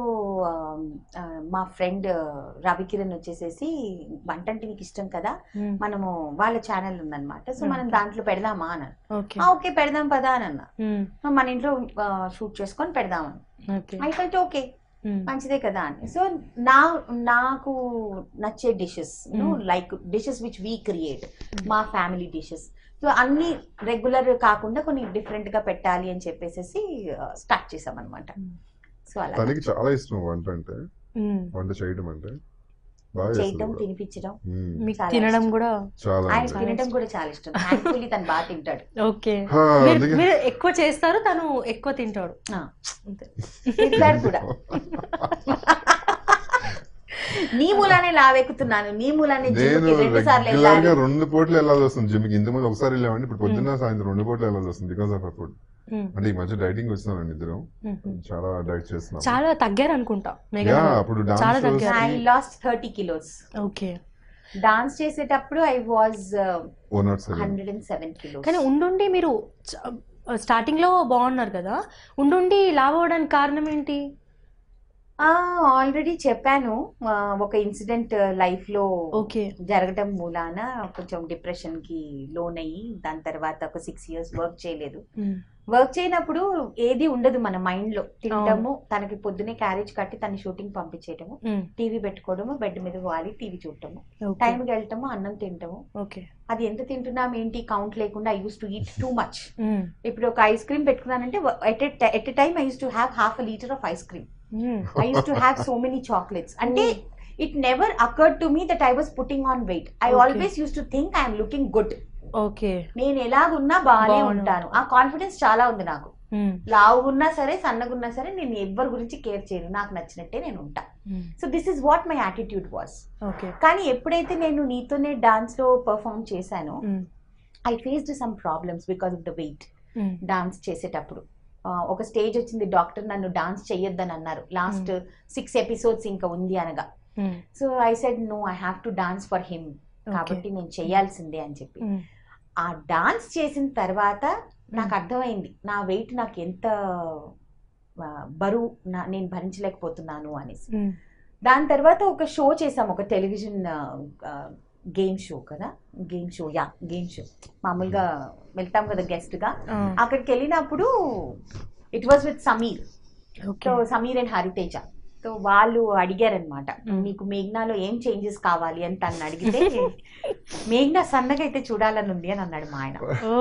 మా ఫ్రెండ్ రవికిరణ్ వచ్చేసేసి వంట అంటే నీకు ఇష్టం కదా మనము వాళ్ళ ఛానల్ ఉందన్నమాట సో మనం Okay. దాంట్లో పెడదామా అని అన్నా. ఓకే "ఆ, ఓకే పెడదాం పదా అని అన్న మన ఇంట్లో షూట్ చేసుకొని పెడదామని ఓకే ఐ ఫెల్ట్ ఓకే మంచిదే కదా అని సో నా నాకు నచ్చే dishes Mm. Like dishes which we create మా ఫ్యామిలీ డిషెస్ సో అన్ని రెగ్యులర్ కాకుండా కొన్ని డిఫరెంట్ గా పెట్టాలి అని చెప్పేసి స్టార్ట్ చేసాం అనమాట Mm. సో అలా తనకి చాలా ఇష్టం వంట అంటే వంట చేయడం అంటే బాగా చేయటం చేస్తుంది కూడా. తినిపించడం మ్మ్. మీకు చాలా తినడం ఇష్టం. కూడా చాలా ఆయన అంటే. తినడం కూడా చాలా ఇష్టం థ్యాంక్ఫుల్లీ తను బాగా తింటాడు ఓకే హా, మీరు అందుకే మీరు ఎక్కువ చేస్తారు తను ఎక్కువ తింటాడు ఆ. అంతే తింటాడు కూడా నీ మూలానే లావెక్కుతున్నాను నీ మూలానే నేను జిమ్కి రెండు సార్లు రెగ్యులర్ గా వెళ్ళాలి రెండు పూటలు వెళ్ళాల్సి వస్తుంది జిమ్ కి ఇంతకుముందు ఒకసారి వెళ్ళామండి ఇప్పుడు పొద్దున్న సాయంత్రం రెండు పూటలు వెళ్ళాల్సి వస్తుంది బికాస్ ఆఫ్ ఫుడ్ మ్మ్. అంటే ఈ మధ్య డైటింగ్ వచ్చినామండి ఇద్దరం మ్మ్. చాలా డైట్ చేస్తున్నాం చాలా తగ్గారు అనుకుంటా యా మెగా అప్పుడు చాలా డాన్స్ తగ్గారు. I lost thirty kilos okay dance చేసేటప్పుడు I was oh not seven hundred and seven kilos కానీ ఉండుండి మీరు స్టార్టింగ్ లో బాగున్నారు కదా ఉండుండి లావ్ అవ్వడానికి కారణం ఏంటి ఆల్రెడీ చెప్పాను ఆ, ఒక ఇన్సిడెంట్ లైఫ్ లో ఓకే జరగటం మూలాన కొంచెం డిప్రెషన్ కి లోన్ అయ్యి దాని తర్వాత ఒక సిక్స్ ఇయర్స్ వర్క్ చేయలేదు వర్క్ చేయనప్పుడు ఏది ఉండదు మన మైండ్ లో తింటాము తనకి పొద్దునే క్యారేజ్ కట్టి తన షూటింగ్ పంపించేయటము టీవీ పెట్టుకోవడము బెడ్ మీద వాలి టీవీ చూడటము టైంకి వెళ్ళటము అన్నం తింటాము ఓకే అది ఎంత తింటున్నాం ఏంటి కౌంట్ లేకుండా I use to eat too much ఇప్పుడు ఒక ఐస్ క్రీమ్ పెట్టుకున్నానంటే at at time I use to have half a litre of ice cream I use to have so many chocolates అంటే it never occurred to me that I was putting on weight I Okay. Always use to think I'm looking good okay నేను ఎలాగున్నా బాగానే బాగున్నా. ఉంటాను ఆ confidence చాలా ఉంది నాకు లావుగున్నా సరే సన్నగున్నా సరే నేను ఎవరి గురించి కేర్ చేయను నాకు నచ్చినట్టే నేను ఉంటా so this is what my attitude was okay కానీ ఎప్పుడైతే నేను నీతోనే డాన్స్ లో పర్ఫామ్ చేశానో I faced some problems because of the weight dance చేసేటప్పుడు ఆ, ఒక స్టేజ్ వచ్చింది డాక్టర్ నన్ను డాన్స్ చెయ్యొద్దని అన్నారు లాస్ట్ సిక్స్ ఎపిసోడ్స్ ఇంకా ఉంది అనగా so I said no I have to dance for him కాబట్టి నేను చేయాల్సిందే అని చెప్పి ఆ డాన్స్ చేసిన తర్వాత నాకు అర్థమైంది నా వెయిట్ నాకు ఎంత ఆ, బరువు నా నేను భరించలేకపోతున్నాను అనేసి దాని తర్వాత ఒక షో చేసాం ఒక టెలివిజన్ గేమ్ షో కదా game show yeah game show మామూలుగా వెళ్తాం కదా గెస్ట్ గా అక్కడికి వెళ్ళినప్పుడు it was with Sameer okay so Sameer and Hariteja so వాళ్ళు అడిగారనమాట Mm. నీకు మేఘ్నాలో ఏం చేంజెస్ కావాలి అని తను అడిగితే మేఘ్నా సన్నగా అయితే చూడాలని ఉంది అని అన్నాడు మా ఆయన oh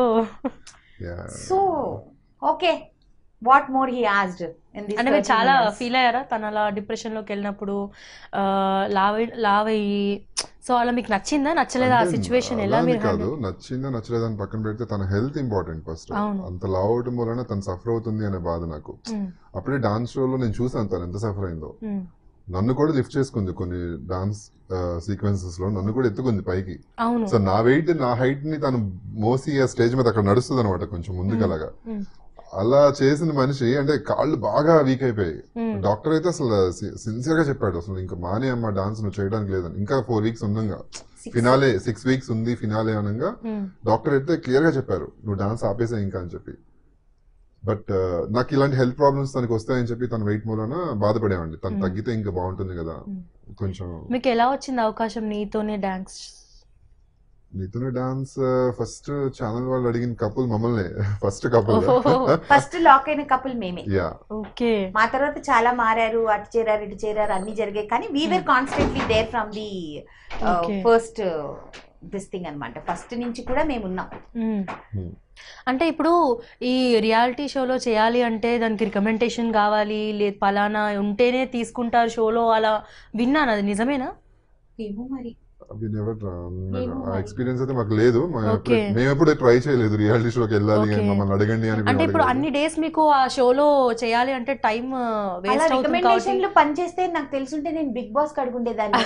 so okay what more he asked అంటే మీరు చాలా ఫీల్ అయ్యారా తన అలా డిప్రెషన్ లోకి వెళ్ళినప్పుడు ఆ, లావ్ అయ్యి- లావ్ అయ్యి సో అలా మీకు నచ్చిందా నచ్చలేదా ఆ అంటే సిచ్యువేషన్ అలా ఎలా అని మీరు కాదు handle- నచ్చిందా నచ్చలేదా అని పక్కన పెడితే తన హెల్త్ ఇంపార్టెంట్ ఫస్ట్ అవును. అంత లావ్ అవటం వలన తను సఫర్ అవుతుంది అనే బాధ నాకు ఉమ్, అప్పుడే డాన్స్ షోలో నేను చూసాను తను ఎంత సఫర్ అయిందో ఉమ్, నన్ను కూడా లిఫ్ట్ చేసుకుంది కొన్ని డాన్స్ సీక్వెన్సెస్ లో నన్ను కూడా ఎత్తుకుంది పైకి అవును సో నా వెయిట్ నా హైట్ ని తను మోసి ఆ స్టేజ్ మీద అక్కడ నడుస్తుంది అనమాట కొంచెం ముందుకు అలాగా ఉమ్, అలా చేసిన మనిషి అంటే కాళ్ళు బాగా వీక్ అయిపోయాయి ఉమ్, డాక్టర్ అయితే అసలు సిన్సియర్ గా చెప్పాడు అసలు ఇంకా మానే అమ్మ డాన్స్ నువ్వు చేయడానికి లేదని ఇంకా ఫోర్ వీక్స్ ఉండగా ఫినాలే సిక్స్ వీక్స్ ఉంది ఫినాలే అనగా ఉమ్, డాక్టర్ అయితే క్లియర్ గా చెప్పారు నువ్వు డాన్స్ ఆపేసా ఇంకా అని చెప్పి బట్ నాకు ఇలాంటి హెల్త్ ప్రాబ్లమ్స్ తనకు వస్తాయని చెప్పి తన వెయిట్ మూలన బాధపడేవాడిని తను Hmm. తగ్గితే ఇంకా బాగుంటుంది కదా Hmm. కొంచెం మీకు ఎలా వచ్చింది అవకాశం నీతోనే డాన్స్ నీతోనే డాన్స్ ఫస్ట్ ఛానల్ వాళ్ళు అడిగిన కపుల్ మమ్మల్ని ఫస్ట్ కపుల్ ఓహో. ఫస్ట్ లాక్ అయిన కపుల్ మేమే యా ఓకే మా తర్వాత చాలా మారారు అటు చేరారు ఇటు చేరారు అన్ని జరిగాయి కానీ we're constantly there from the Okay. First this thing అనమాట ఫస్ట్ నుంచి కూడా మేము ఉన్నాం ఉమ్. Hmm. అంటే ఇప్పుడు ఈ రియాలిటీ షోలో చేయాలి అంటే దానికి రికమెండేషన్ కావాలి లేదు పలానా ఉంటేనే తీసుకుంటారు షోలో అలా విన్నాను అది నిజమేనా ఏమో మరి అవి నెవర్ ఏమో ఆ మరి. ఎక్స్పీరియన్స్ అయితే మాకు లేదు మా Okay. ఎప్పుడు- మేము ఎప్పుడు ట్రై చేయలేదు రియాలిటీ షోకి వెళ్ళాలి అని Okay. మమ్మల్ని అడగండి అని అంటే మేము ఇప్పుడు అడగలేదు. అన్ని డేస్ మీకు ఆ షోలో చేయాలి అంటే టైం అలా వేస్ట్ అవుతుంది కాబట్టి రికమెండేషన్లు పనిచేస్తే నాకు తెలుసుంటే నేను బిగ్ బాస్ కడుగుండేదాన్ని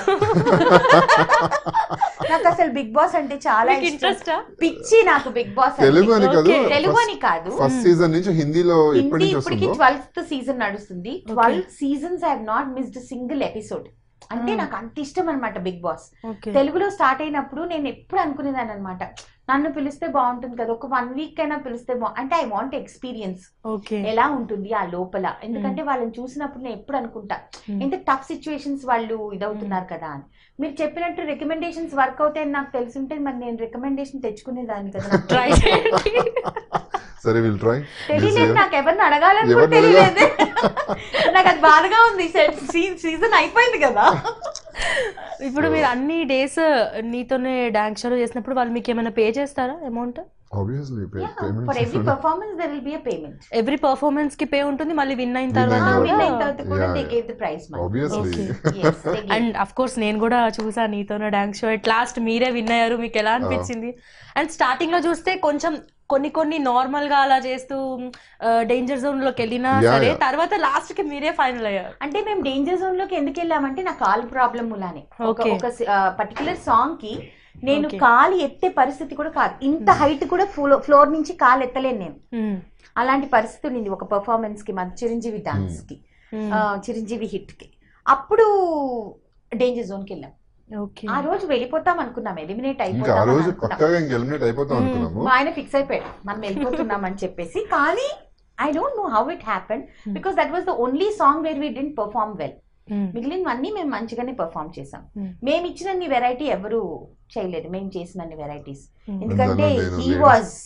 నాకు అసలు బిగ్ బాస్ అంటే చాలా మీకు ఇష్టం ఇంట్రెస్టా పిచ్చి నాకు బిగ్ బాస్ తెలుగు అని కాదు Okay. తెలుగు అని కాదు ఫస్ట్ సీజన్ నుంచి హిందీలో ఎప్పటి హిందీ నుంచి ఇప్పటికి వస్తుందో ట్వెల్త్ సీజన్ నడుస్తుంది twelve seasons I have not missed single episode అంటే Hmm. నాకు అంత ఇష్టం అనమాట బిగ్ బాస్ ఓకే తెలుగులో స్టార్ట్ అయినప్పుడు నేను ఎప్పుడు అనుకునేదాన్ని అనమాట నన్ను పిలిస్తే బాగుంటుంది కదా ఒక వన్ వీక్ అయినా పిలిస్తే బా అంటే ఐ వాంట్ ఎక్స్పీరియన్స్ ఓకే ఎలా ఉంటుంది ఆ లోపల ఎందుకంటే వాళ్ళని చూసినప్పుడు నేను ఎప్పుడు అనుకుంటా ఎంత టఫ్ సిచ్యువేషన్స్ వాళ్ళు ఇదవుతున్నారు కదా అని మీరు చెప్పినట్టు రికమెండేషన్స్ వర్క్ అవుతాయని నాకు తెలుసుంటే మరి నేను రికమెండేషన్ తెచ్చుకునేదాన్ని కదా నాకు ట్రై చేయండి సరే విల్ ట్రై తెలియలేదు నాకు ఎవరిని అడగాలని కూడా ఎవరిని తెలియలేదు నాకు అది బాధగా ఉంది సీజన్ అయిపోయింది కదా ఇప్పుడు మీరు అన్ని డేస్ నీతోనే డాన్స్ షో చేసినప్పుడు వాళ్ళు మీకు ఏమైనా పే చేస్తారా amount obviously for every performance there will be a payment every performance కి పే ఉంటుంది మళ్ళీ విన్ అయిన Win అయిన తర్వాత తర్వాత. విన్ అయిన కూడా తర్వాత కూడా Yeah, they yeah. Gave the prize money obviously Okay. And of course నేను కూడా చూసా Neethone dance show at last మీరే విన్ అయ్యారు మీకు ఎలా అనిపించింది అండ్ స్టార్టింగ్ లో చూస్తే కొంచెం కొన్ని కొన్ని నార్మల్ గా అలా చేస్తూ డేంజర్ జోన్ లోకి వెళ్ళినా Yeah, సరే yeah. తర్వాత లాస్ట్ కి మీరే ఫైనల్ అయ్యారు అంటే మేము డేంజర్ జోన్ లోకి ఎందుకు వెళ్ళామంటే నా కాల్ ప్రాబ్లం మూలానే ఒక Okay. ఒక పర్టికులర్ సాంగ్ కి నేను Okay. కాలు ఎత్తే పరిస్థితి కూడా కాదు ఇంత హైట్ కూడా ఫ్లోర్ నుంచి కాలు ఎత్తలేను నేను ఉమ్, అలాంటి పరిస్థితి ఉంది ఒక పర్ఫార్మెన్స్ కి మన చిరంజీవి డాన్స్ కి ఉమ్, ఆ, చిరంజీవి హిట్ కి అప్పుడు డేంజర్ జోన్ కి వెళ్ళాం ఓకే ఆ రోజు వెళ్ళిపోతాం అనుకున్నాం ఎలిమినేట్ ఇంకా ఆ అయిపోతాం రోజు అనుకున్నాం పక్కాగా ఇంక ఎలిమినేట్ అయిపోతాం Hmm. అనుకున్నాము మా ఆయన ఫిక్స్ అయిపోయాడు మనం వెళ్ళిపోతున్నాం అని చెప్పేసి కానీ I don't know how it happen Hmm. Because that was the only song where we didn't perform well um, మిగిలినవన్నీ మేము మంచిగానే పర్ఫామ్ చేసాం Hmm. మేము ఇచ్చినన్ని వెరైటీ ఎవరు చేయలేదు మేము చేసినన్ని వెరైటీస్ ఉమ్, ఎందుకంటే నేను హీ లేను. Was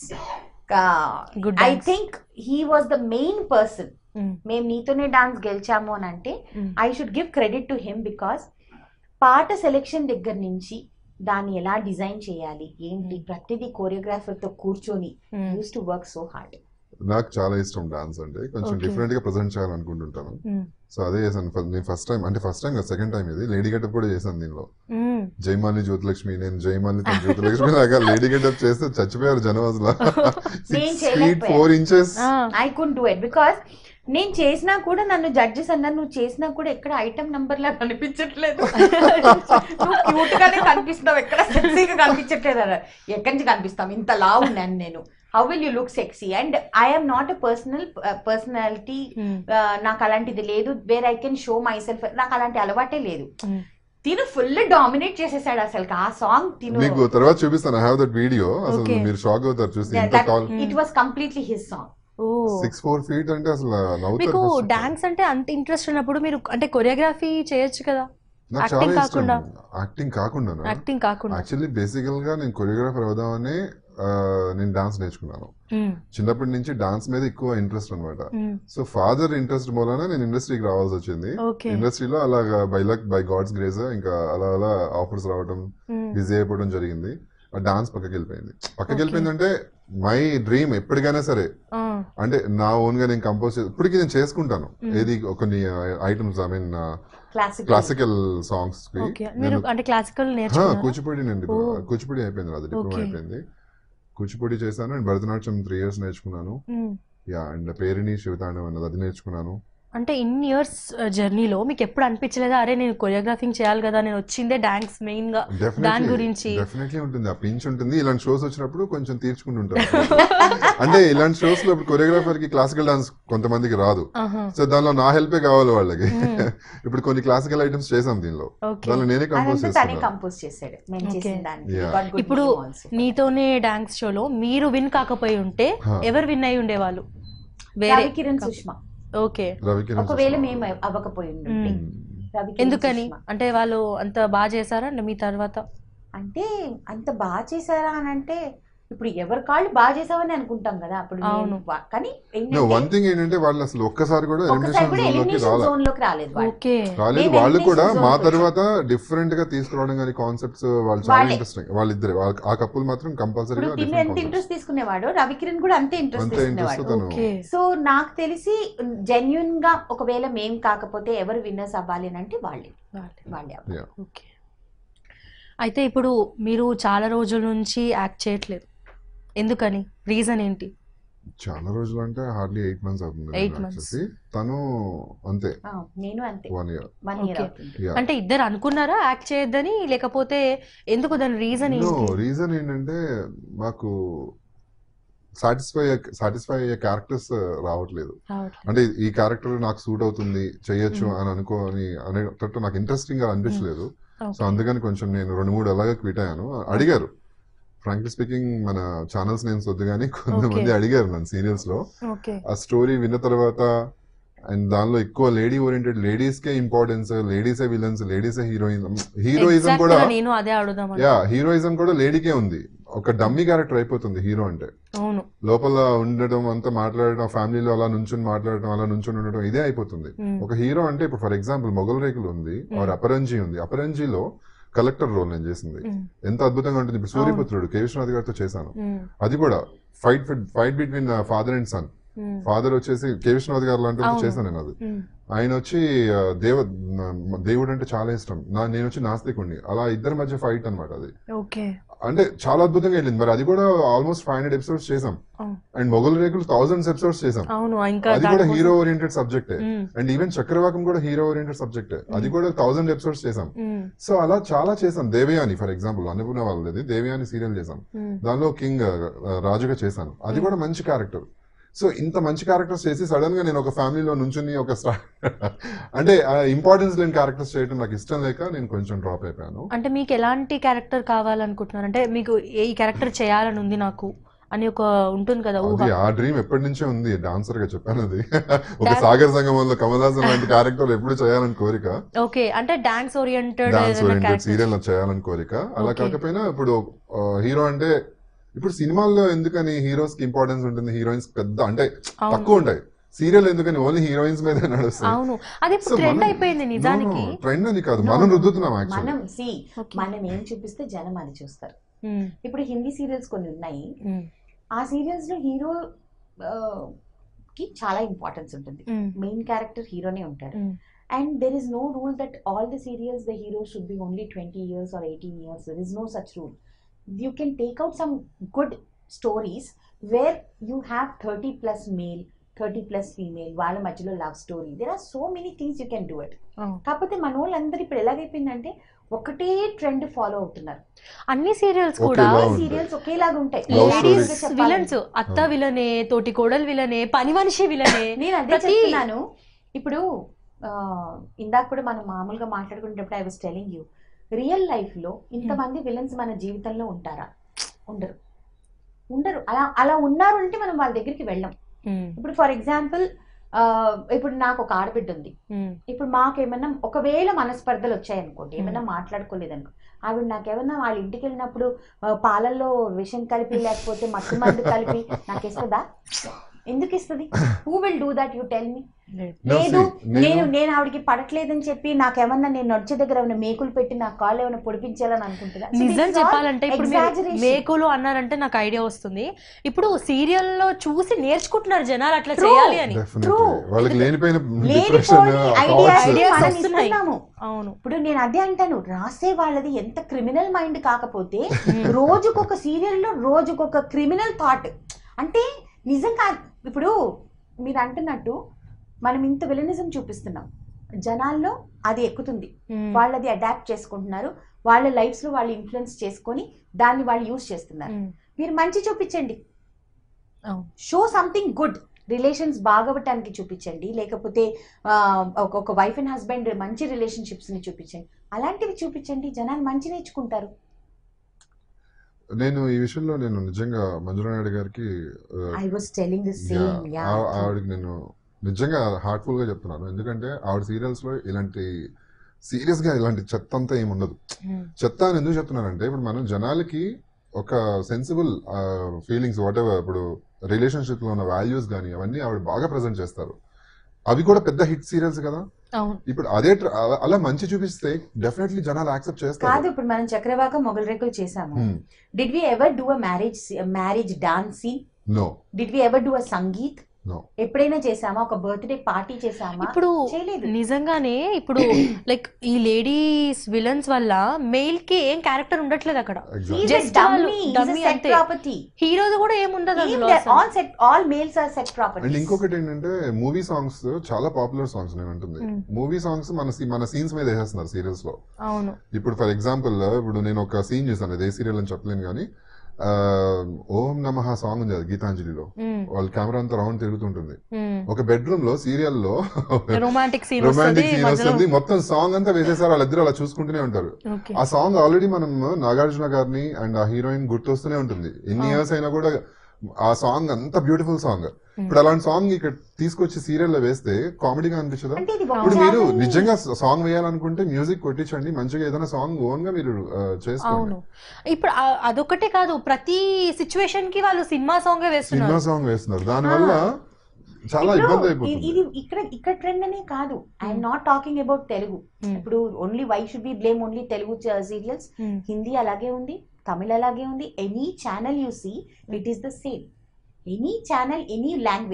Good I dance. Think he was the main person um, మేము నీతోనే డాన్స్ గెలిచాము అని అంటే um, I should give credit to him because పాట సెలెక్షన్ దగ్గర నుంచి దాన్ని ఎలా డిజైన్ చేయాలి ఏంటి ప్రతిదీ కొరియోగ్రాఫర్ తో కూర్చొని um, use to work so hard నాకు చాలా ఇష్టం డాన్స్ అంటే కొంచెం Okay. డిఫరెంట్ గా ప్రజెంట్ చేయాలనుకుంటుంటాను ఉమ్, సో అదే చేశాను ఫ- నేను ఫస్ట్ టైం అంటే ఫస్ట్ టైం సెకండ్ టైం ఇది లేడీ గెటప్ కూడా చేశాను దీనిలో ఉమ్. జయమాలి జ్యోతిలక్ష్మి నేను జయమాలి తన జ్యోతిలక్ష్మి లాగా లేడీ గెటప్ చేస్తే చచ్చిపోయారు జనం అసలు నేను సిక్స్ ఫీట్ చేయలేకపోయా. ఫోర్ ఇంచెస్ ఆ, I could do it because నేను చేసినా కూడా నన్ను జడ్జెస్ అన్నారు నువ్వు చేసినా కూడా ఎక్కడ ఐటమ్ నంబర్ లా కనిపించట్లేదు నువ్వు క్యూట్ గానే కనిపిస్తున్నావు ఎక్కడ సెక్సీగా కనిపించట్లేదు అన్నారు ఎక్కడి నుంచి కనిపిస్తాం ఇంత లా ఉన్నాను నేను how will you look sexy and I'm not a personal personality um, నాకు అలాంటిది లేదు where I can show myself నాకు అలాంటి అలవాటే లేదు ఉమ్. తిను ఫుల్ డామినేట్ చేసేసాడు అసలు ఆ సాంగ్ తిను మీకు తర్వాత చూపిస్తాను ఐ హావ్ దట్ వీడియో అసలు Okay. మీరు షాక్ అవుతారు చూసి ఇంత tall it was completely his song oh six four feet అంటే అసలు నవ్వుతారు మీకు first. డాన్స్ అంటే అంత ఇంట్రెస్ట్ ఉన్నప్పుడు మీరు అంటే కొరియోగ్రఫీ చేయొచ్చు కదా నాకు చాలా acting ఇష్టం కాకుండా? యాక్టింగ్ కాకుండా యాక్టింగ్ కాకుండా యాక్చువల్లీ బేసికల్ గా నేను కొరియోగ్రాఫర్ అవుదామని ఆ, నేను డాన్స్ నేర్చుకున్నాను ఉమ్, చిన్నప్పటి నుంచి డాన్స్ మీద ఎక్కువ ఇంట్రెస్ట్ అన్నమాట ఉమ్, సో ఫాదర్ ఇంట్రెస్ట్ మూలన నేను ఇండస్ట్రీకి రావాల్సి వచ్చింది ఓకే ఇండస్ట్రీలో అలాగా by luck by God's grace ఇంకా అలా అలా ఆఫర్స్ రావడం ఉమ్, బిజీ అయిపోవడం జరిగింది ఆ డాన్స్ పక్కకి వెళ్ళిపోయింది పక్కకి Okay. వెళ్ళిపోయింది అంటే మై డ్రీమ్ ఎప్పటికైనా సరే ఆ, అంటే నా ఓన్ గా నేను కంపోజ్ ఇప్పటికీ నేను చేసుకుంటాను Mm. ఏది కొన్ని items I mean classic classical songs కి ఓకే మీరు నేను అంటే క్లాసికల్ హా, నేర్చుకున్నారా కూచిపూడి నేను ఓ. కూచిపూడి అయిపోయింది అది డిప్లొమా Okay. అయిపోయింది కూచిపూడి చేశాను అండ్ భరతనాట్యం త్రీ ఇయర్స్ నేర్చుకున్నాను ఉమ్, యా అండ్ పేరిణి శివతాండం అన్నది అది నేర్చుకున్నాను అంటే ఇన్ని ఇయర్స్ జర్నీలో మీకు ఎప్పుడు అనిపించలేదా అరే నేను కొరియోగ్రాఫింగ్ చేయాలి కదా నేను వచ్చిందే డాన్స్ మెయిన్ గా దాని గురించి డెఫినెట్లీ ఉంటుంది ఆ పించ్ ఉంటుంది ఇలాంటి షోస్ వచ్చినప్పుడు కొంచెం తీర్చుకుంటుంటారు అంటే ఇలాంటి షోస్ లో ఇప్పుడు కొరియోగ్రాఫర్ కి క్లాసికల్ డాన్స్ కొంతమందికి రాదు ఆహా, సో దానిలో నా హెల్పే కావాలి వాళ్ళకి Hmm. ఇప్పుడు కొన్ని క్లాసికల్ ఐటమ్స్ చేసాం దీనిలో ఓకే దానిలో నేనే కంపోజ్ అదంతా తనే చేస్తున్నాను కంపోజ్ చేశాడు మేము Okay. చేసిన దానికి Yeah. We got good ఇప్పుడు name also. నీతోనే డాన్స్ షోలో మీరు విన్ కాకపోయి ఉంటే Huh. ఎవరు విన్ అయి ఉండేవాళ్ళు వేరే రవి కిరణ్ సుష్మా ఓకే రవికిరణ్ ఒకవేళ సుష్మా. మేము అవ్వకపోయి ఉంటే మ్మ్. రవి కిరణ్ ఎందుకని సుష్మా. అంటే వాళ్ళు అంత బాగా చేశారా అంటే మీ తర్వాత అంటే అంత బాగా చేశారా అని అంటే ఇప్పుడు ఎవరి కాళ్ళు బాగా చేసావని అనుకుంటాం కదా అప్పుడు నేను అవును. వా- కానీ No, వన్ థింగ్ ఏంటంటే వాళ్ళు అసలు ఒక్కసారి కూడా ఒకసారి ఎలిమినేషన్ కూడా జోన్ లోకి ఎలిమినేషన్ రాలే జోన్ లోకి రాలేదు వాళ్ళు ఓకే రాలేదు మేము వాళ్ళు కూడా elimination మా zone తర్వాత డిఫరెంట్ గా తీసుకురావడం కానీ కాన్సెప్ట్స్ వాళ్ళు చాలా వాళ్ళే. ఇంట్రెస్టింగ్ వాళ్ళిద్దరు వాళ్ళ- ఆ కప్పులు మాత్రం ఇప్పుడు కంపల్సరీగా టిమ్ ఎంత ఇంట్రెస్ట్ తీసుకునేవాడు రవి కిరణ్ కూడా అంతే ఇంట్రెస్ట్ అంతే ఇంట్రెస్ట్ తీసుకునేవాడు తను ఓకే సో నాకు తెలిసి జెన్యున్ గా ఒకవేళ మేం కాకపోతే ఎవరు విన్నర్స్ అవ్వాలి అని అంటే వాళ్ళే వాళ్ళే అవ్వాలి. ఓకే అయితే ఇప్పుడు మీరు చాలా రోజుల నుంచి యాక్ట్ చేయట్లేదు ఎందుకని రీజన్ ఏంటి చాలా రోజులు అంటే హార్డ్లీ ఎయిట్ మంత్స్ అవుతుంది Eight నేను months. వచ్చేసి తను అంతే ఆ, నేను అంతే one year one year Okay. అవుతుంది అంటే ఇద్దరు అనుకున్నారా యాక్ట్ చేయొద్దని లేకపోతే ఎందుకు దాని రీజన్ నో ఏంటి రీజన్ ఏంటంటే మాకు సాటిస్ఫై సాటిస్ఫై అయ్యే క్యారెక్టర్స్ రావట్లేదు రావట్లేదు. అంటే ఈ క్యారెక్టర్ నాకు సూట్ అవుతుంది చేయొచ్చు Mm. అని అనుకోని అనేటట్టు నాకు ఇంట్రెస్టింగ్ గా అనిపించలేదు సో Okay. అందుకని కొంచెం నేను రెండు మూడు అలాగే క్విట్ అయ్యాను అడిగారు ఫ్రాంక్లీ స్పీకింగ్ మన ఛానల్స్ నేమ్స్ వద్దు కానీ కొంతమంది Okay. అడిగారు నన్ను సీరియల్స్ లో ఓకే ఆ స్టోరీ విన్న తర్వాత అండ్ దానిలో ఎక్కువ లేడీ ఓరియంటెడ్ లేడీస్ కే ఇంపార్టెన్స్ లేడీసే విలన్స్ లేడీసే హీరోయిన్ హీరోయిజం Exact కూడా గా నేను అదే అడుగుదాం యా హీరోయిజం కూడా లేడీకే ఉంది ఒక డమ్మీ క్యారెక్టర్ అయిపోతుంది హీరో అంటే అవును లోపల ఉండడం అంతా మాట్లాడడం ఫ్యామిలీలో అలా నుంచుని మాట్లాడడం అలా నుంచుని ఉండడం ఇదే అయిపోతుంది ఉమ్, ఒక హీరో అంటే ఇప్పుడు ఫర్ ఎగ్జాంపుల్ మొగల్ రేకులు ఉంది Mm. ఆర్ అపరంజి ఉంది అపరంజిలో కలెక్టర్ రోల్ నేను చేసింది ఉమ్, ఎంత అద్భుతంగా ఉంటుంది ఇప్పుడు సూర్యపుత్రుడు కే విశ్వనాథ్ గారితో చేశాను ఉమ్, అది కూడా fight fight between father and son ఉమ్, ఫాదర్ వచ్చేసి కే విశ్వనాథ్ గారు లాంటి అవును. చేశాను నేను అది ఉమ్, ఆయన వచ్చి ఆ, దేవ నా- దేవుడు అంటే చాలా ఇష్టం నా నేను వచ్చి నాస్తికుణ్ణి అలా ఇద్దరి మధ్య ఫైట్ అన్నమాట అది ఓకే అంటే చాలా అద్భుతంగా వెళ్ళింది మరి అది కూడా ఆల్మోస్ట్ ఫైవ్ హండ్రెడ్ ఎపిసోడ్స్ చేసాం అవును. అండ్ మొగల్ రేకులు థౌసండ్స్ ఎపిసోడ్స్ చేసాం అవును ఇంకా అది కూడా దానికోసం- హీరో ఓరియంటెడ్ సబ్జెక్టే ఉమ్, అండ్ ఈవెన్ చక్రవాకం కూడా హీరో ఓరియంటెడ్ సబ్జెక్టే అది కూడా థౌసండ్ ఎపిసోడ్స్ చేసాం ఉమ్, సో అలా చాలా చేసాం దేవయాని ఫర్ ఎగ్జాంపుల్ అనుకున్న వాళ్ళది దేవయాని సీరియల్ చేసాం ఉమ్, దానిలో కింగ్ రాజుగా చేశాను అది కూడా మంచి క్యారెక్టర్ సో ఇంత మంచి క్యారెక్టర్స్ చేసి సడన్ గా నేను ఒక ఫ్యామిలీలో నుంచుని ఒక స్టార్ అంటే ఇంపార్టెన్స్ లేని క్యారెక్టర్స్ చేయడం నాకు ఇష్టం లేక నేను కొంచెం డ్రాప్ అయిపోయాను అంటే మీకు ఎలాంటి క్యారెక్టర్ కావాలనుకుంటున్నారు అంటే మీకు ఏ ఈ క్యారెక్టర్ చేయాలని ఉంది నాకు అని ఒక ఉంటుంది కదా ఊహ అది ఆ డ్రీమ్ ఎప్పటి నుంచే ఉంది డాన్సర్ గా చెప్పాను అది ఒక సాగర్ సంగమంలో కమల్ హాసన్ లాంటి క్యారెక్టర్ ఎప్పుడు చేయాలని కోరిక ఓకే అంటే dance oriented dance oriented serial చేయాలని కోరిక అలా Okay. కాకపోయినా ఇప్పుడు హీరో అంటే ఇప్పుడు సినిమాల్లో ఎందుకని హీరోస్ కి ఇంపార్టెన్స్ ఉంటుంది హీరోయిన్స్ పెద్ద అంటే తక్కువ ఉంటాయి సీరియల్ ఎందుకని ఓన్లీ హీరోయిన్స్ మీద నడుస్తాయి అవును అది ఇప్పుడు ట్రెండ్ అయిపోయింది నిజానికి ట్రెండ్ అని కాదు No, మనం no. రుద్దుతున్నాం యాక్చువల్లీ మనం సి Okay. మనం ఏం చూపిస్తే జనం అది చూస్తారు ఉమ్, ఇప్పుడు హిందీ సీరియల్స్ కొన్ని ఉన్నాయి ఉమ్, ఆ సీరియల్స్ లో హీరో కి చాలా ఇంపార్టెన్స్ ఉంటుంది ఉమ్, మెయిన్ క్యారెక్టర్ హీరోనే ఉంటాడు um, and there is no rule that all the serials the hero should be only twenty years or eighteen years there is no such rule you can take out some good stories where you have thirty plus male thirty plus female వాళ్ళ మధ్యలో love story there are so many things you can do it అవును. కాకపోతే మన వాళ్ళందరూ ఇప్పుడు ఎలాగైపోయిందంటే ఒకటే trend follow అవుతున్నారు అన్ని సీరియల్స్ Okay, కూడా బాగుంది. సీరియల్స్ ఒకేలాగా ఉంటాయి Love లేడీస్ stories. విలన్స్ అత్త విలనే తోటి కోడలు విలనే పని మనిషి విలనే నేను అదే ప్రతి- చెప్తున్నాను ఇప్పుడు ఆ, ఇందాక కూడా మనం మామూలుగా మాట్లాడుకునేటప్పుడు I was telling you real life లో ఇంతమంది విలన్స్ మన జీవితంలో ఉంటారా ఉండరు ఉండరు అలా అలా ఉన్నారు అంటే మనం వాళ్ళ దగ్గరికి వెళ్ళం ఉమ్, ఇప్పుడు ఫర్ ఎగ్జాంపుల్ ఇప్పుడు నాకు ఒక ఆడబిడ్డ ఉంది ఉమ్, ఇప్పుడు మాకు ఏమన్నా ఒకవేళ మనస్పర్ధలు వచ్చాయనుకోండి ఏమన్నా మాట్లాడుకోలేదనుకో ఆవిడ నాకేమన్నా వాళ్ళ ఇంటికి వెళ్ళినప్పుడు ఆ, పాలల్లో విషం కలిపి లేకపోతే మత్తు మందు కలిపి నాకు ఇస్తుందా ఎందుకు ఇస్తుంది who will do that you tell me లేదు. No, లేదు see, నేను- నేను నేను ఆవిడకి పడట్లేదని చెప్పి నాకేమన్నా నేను నడిచే దగ్గర ఏమైనా మేకులు పెట్టి నా కాళ్ళు ఏమైనా పొడిపించాలని అనుకుంటుందా So this నిజం is all చెప్పాలంటే ఇప్పుడు మీరు exaggeration. మేకులు అన్నారంటే నాకు ఐడియా వస్తుంది ఇప్పుడు సీరియల్లో చూసి నేర్చుకుంటున్నారు జనాలు అట్లా True. చేయాలి అని డెఫినెట్లీ True. వాళ్ళకి లేనిపోయిన డిప్రెషన్ లేనిపోని ideas Ideas మనం వస్తున్నాయి. ఇస్తున్నాము అవును ఇప్పుడు నేను అదే అంటాను రాసే వాళ్ళది ఎంత క్రిమినల్ మైండ్ కాకపోతే రోజుకొక సీరియల్లో రోజుకొక క్రిమినల్ థాట్ అంటే నిజంగా ఇప్పుడు మీరు అంటున్నట్టు మనం ఇంత విలనిజం చూపిస్తున్నాం జనాల్లో అది ఎక్కుతుంది ఉమ్, వాళ్ళు అది అడాప్ట్ చేసుకుంటున్నారు వాళ్ళ లైఫ్స్ లో వాళ్ళు ఇన్ఫ్లుయెన్స్ చేసుకొని దాన్ని వాళ్ళు యూజ్ చేస్తున్నారు ఉమ్, మీరు మంచి చూపించండి అవును. షో సంథింగ్ గుడ్ రిలేషన్స్ బాగవటానికి చూపించండి లేకపోతే ఆ, ఒక ఒక వైఫ్ అండ్ హస్బెండ్ మంచి రిలేషన్షిప్స్ ని చూపించండి అలాంటివి చూపించండి జనాలు మంచి నేర్చుకుంటారు నేను ఈ విషయంలో నేను నిజంగా మంజురా నాయుడు గారికి ah, I was telling the yeah, same yeah ఆ- ఆవిడకి నేను నిజంగా హార్ట్ఫుల్ గా చెప్తున్నాను ఎందుకంటే ఆవిడ సీరియల్స్ లో ఇలాంటి సీరియస్ గా ఇలాంటి చెత్త అంతా ఏమి ఉండదు ఉమ్, చెత్త అని ఎందుకు చెప్తున్నానంటే ఇప్పుడు మనం జనాలకి ఒక సెన్సిబుల్ ఫీలింగ్స్ వాట్ ఎవర్ ఇప్పుడు రిలేషన్షిప్ లో ఉన్న వాల్యూస్ కానీ అవన్నీ ఆవిడ బాగా ప్రజెంట్ చేస్తారు అవి కూడా పెద్ద హిట్ సీరియల్స్ కదా అవును ఇప్పుడు అదే ట్ర- అలా- అలా మంచి చూపిస్తే డెఫినెట్లీ జనాలు యాక్సెప్ట్ కాదు చేస్తారు ఇప్పుడు మనం చక్రవాక మొగల్ రేకులు చేసాము Hmm. Did we ever do a marriage marriage dance scene no did we ever do a sangeet no ఎప్పుడైనా చేసామా ఒక బర్త్డే పార్టీ చేసామా ఇప్పుడు చేయలేదు నిజంగానే ఇప్పుడు లైక్ ఈ లేడీస్ విలన్స్ వల్ల మెయిల్ కి ఏం క్యారెక్టర్ ఉండట్లేదు అక్కడ ఎగ్జాక్ట్ Just వాళ్ళు dummy అంతే. ప్రాపర్టీ హీరోది కూడా ఏముండదు అందులో అసలు. All set all males are set and property ఇంకొకటి ఏంటంటే మూవీ సాంగ్స్ చాలా పాపులర్ సాంగ్స్ నేను అంటుంది Mm. మూవీ సాంగ్స్ మన సీ- మన సీన్స్ మీద వేసేస్తున్నారు సీరియల్స్ లో అవును ఇప్పుడు ఫర్ ఎగ్జాంపుల్ ఇప్పుడు నేను ఒక సీన్ చూసాను ఇది ఏ సీరియల్ అని చెప్పలేను కానీ ఆ, ఓం నమః సాంగ్ ఉంది అది గీతాంజలిలో ఉమ్, వాళ్ళ కెమెరా అంతా రౌండ్ తిరుగుతుంటుంది ఉమ్. ఒక బెడ్రూమ్ లో సీరియల్ లో రొమాంటిక్ సీన్ వస్తుంది రొమాంటిక్ సీన్ మధ్యలో వస్తుంది మొత్తం సాంగ్ అంతా వేసేసారు వాళ్ళిద్దరు అలా చూసుకుంటూనే ఉంటారు ఓకే ఆ సాంగ్ ఆల్రెడీ మనం నాగార్జున గారిని అండ్ ఆ హీరోయిన్ గుర్తొస్తూనే ఉంటుంది ఎన్ని ఆ. ఇయర్స్ అయినా కూడా ఆ సాంగ్ అంత బ్యూటిఫుల్ సాంగ్ ఇప్పుడు అలాంటి సాంగ్ ఇక్కడ తీసుకొచ్చి సీరియల్ లో వేస్తే కామెడీగా అనిపించదా అంటే ఇది ఇప్పుడు మీరు ఒకసారి- నిజంగా సాంగ్ వేయాలనుకుంటే మ్యూజిక్ కొట్టించండి మంచిగా ఏదైనా సాంగ్ ఓన్ గా మీరు ఆ, చేసుకోండి అవును ఇప్పుడు ఆ- అదొకటే కాదు ప్రతి సిచ్యువేషన్ కి వాళ్ళు సినిమా సాంగ్ సినిమా వేస్తున్నారు సాంగ్ వేస్తున్నారు దానివల్ల చాలా ఇప్పుడు ఇబ్బంది ఇ- అయిపోతుంది ఇది ఇక్కడ ఇక్కడ ట్రెండ్ అనే కాదు I'm not talking about Telugu Hmm. ఇప్పుడు only why should be blame only Telugu serials um, Hindi అలాగే ఉంది తమిళ్ అలాగే ఉంది any channel you see it is the same any channel any language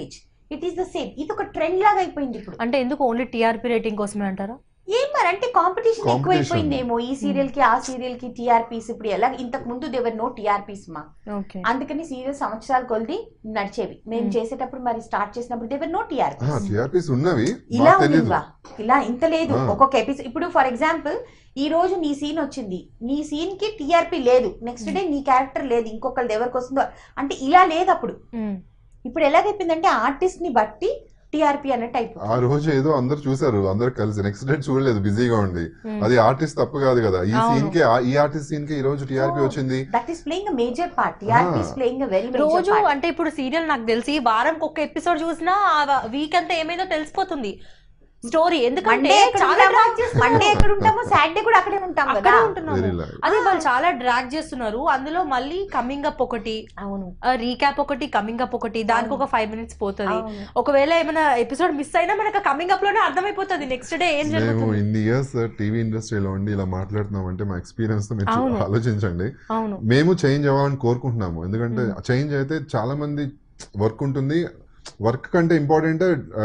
it is the same ఇది ఒక ట్రెండ్ లాగా అయిపోయింది ఇప్పుడు అంటే ఎందుకు ఓన్లీ టీఆర్పీ రేటింగ్ కోసమే అంటారా ఏం మరి అంటే కాంపిటీషన్ Competition. ఎక్కువైపోయిందేమో ఈ సీరియల్ కి ఆ సీరియల్ కి టీఆర్పీస్ ఇప్పుడు ఎలా ఇంతకు ముందు దేవర్ నో టీఆర్పీస్ మా ఓకే అందుకని సీరియల్ సంవత్సరాలు కొలిది నడిచేవి మేము Hmm. చేసేటప్పుడు మరి స్టార్ట్ చేసినప్పుడు దేవర్ నో టీఆర్పీ టిఆర్పీస్ ఉన్నవి ఇలా మాకు తెలియదు ఉందివా ఇలా ఇంత లేదు ఆ. ఒక్కొక్క ఎపిసోడ్ ఇప్పుడు ఫర్ ఎగ్జాంపుల్ ఈ రోజు నీ సీన్ వచ్చింది నీ సీన్ కి టీఆర్పీ లేదు నెక్స్ట్ డే నీ క్యారెక్టర్ లేదు ఇంకొకరిది ఎవరికి వస్తుందో అంటే ఇలా లేదు అప్పుడు ఇప్పుడు ఎలాగైపోయిందంటే ఆర్టిస్ట్ ని బట్టి టీఆర్పీ అన్నట్టు అయిపోయింది ఆ రోజు ఏదో అందరు చూసారు అందరు కలిసి నెక్స్ట్ డే చూడలేదు బిజీగా ఉండి అది ఆర్టిస్ట్ తప్పు కాదు కదా ఈ అవును. సీన్ కి ఆ- ఈ ఆర్టిస్ట్ సీన్ కి ఈ రోజు టీఆర్పీ Oh. వచ్చింది that is playing a major part TRP is Ah. Playing a very రోజు మేజర్ పార్ట్ అంటే ఇప్పుడు సీరియల్ నాకు తెలిసి వారంకి ఒక ఎపిసోడ్ చూసినా ఆ వీక్ అంతా ఏమైందో తెలిసిపోతుంది స్టోరీ ఎందుకంటే మండే ఎక్కడ చాలా ఉంటామో డ్రాగ్ చేస్తున్నారు మండే ఎక్కడ ఉంటామో సాటర్డే కూడా అక్కడే ఉంటాం కదా అక్కడే ఉంటున్నాము వెరీ లైవ్ అదే వాళ్ళు చాలా డ్రాగ్ చేస్తున్నారు అందులో మళ్ళీ కమింగ్ అప్ ఒకటి అవును రీక్యాప్ ఒకటి కమింగ్ అప్ ఒకటి దానికి ఒక ఫైవ్ మినిట్స్ పోతుంది అవును. ఒకవేళ ఏమైనా ఎపిసోడ్ మిస్ అయినా మనకు కమింగ్ అప్ లోనే అర్థమైపోతుంది నెక్స్ట్ డే ఏం మేము జరుగుతుంది ఇన్ని ఇయర్స్ టీవీ ఇండస్ట్రీలో ఉండి ఇలా మాట్లాడుతున్నాం అంటే మా ఎక్స్పీరియన్స్ తో మీరు చూ- అవును. ఆలోచించండి అవును మేము చేంజ్ అవ్వాలని కోరుకుంటున్నాము ఎందుకంటే చేంజ్ అయితే చాలా మంది వర్క్ ఉంటుంది వర్క్ కంటే ఇంపార్టెంట్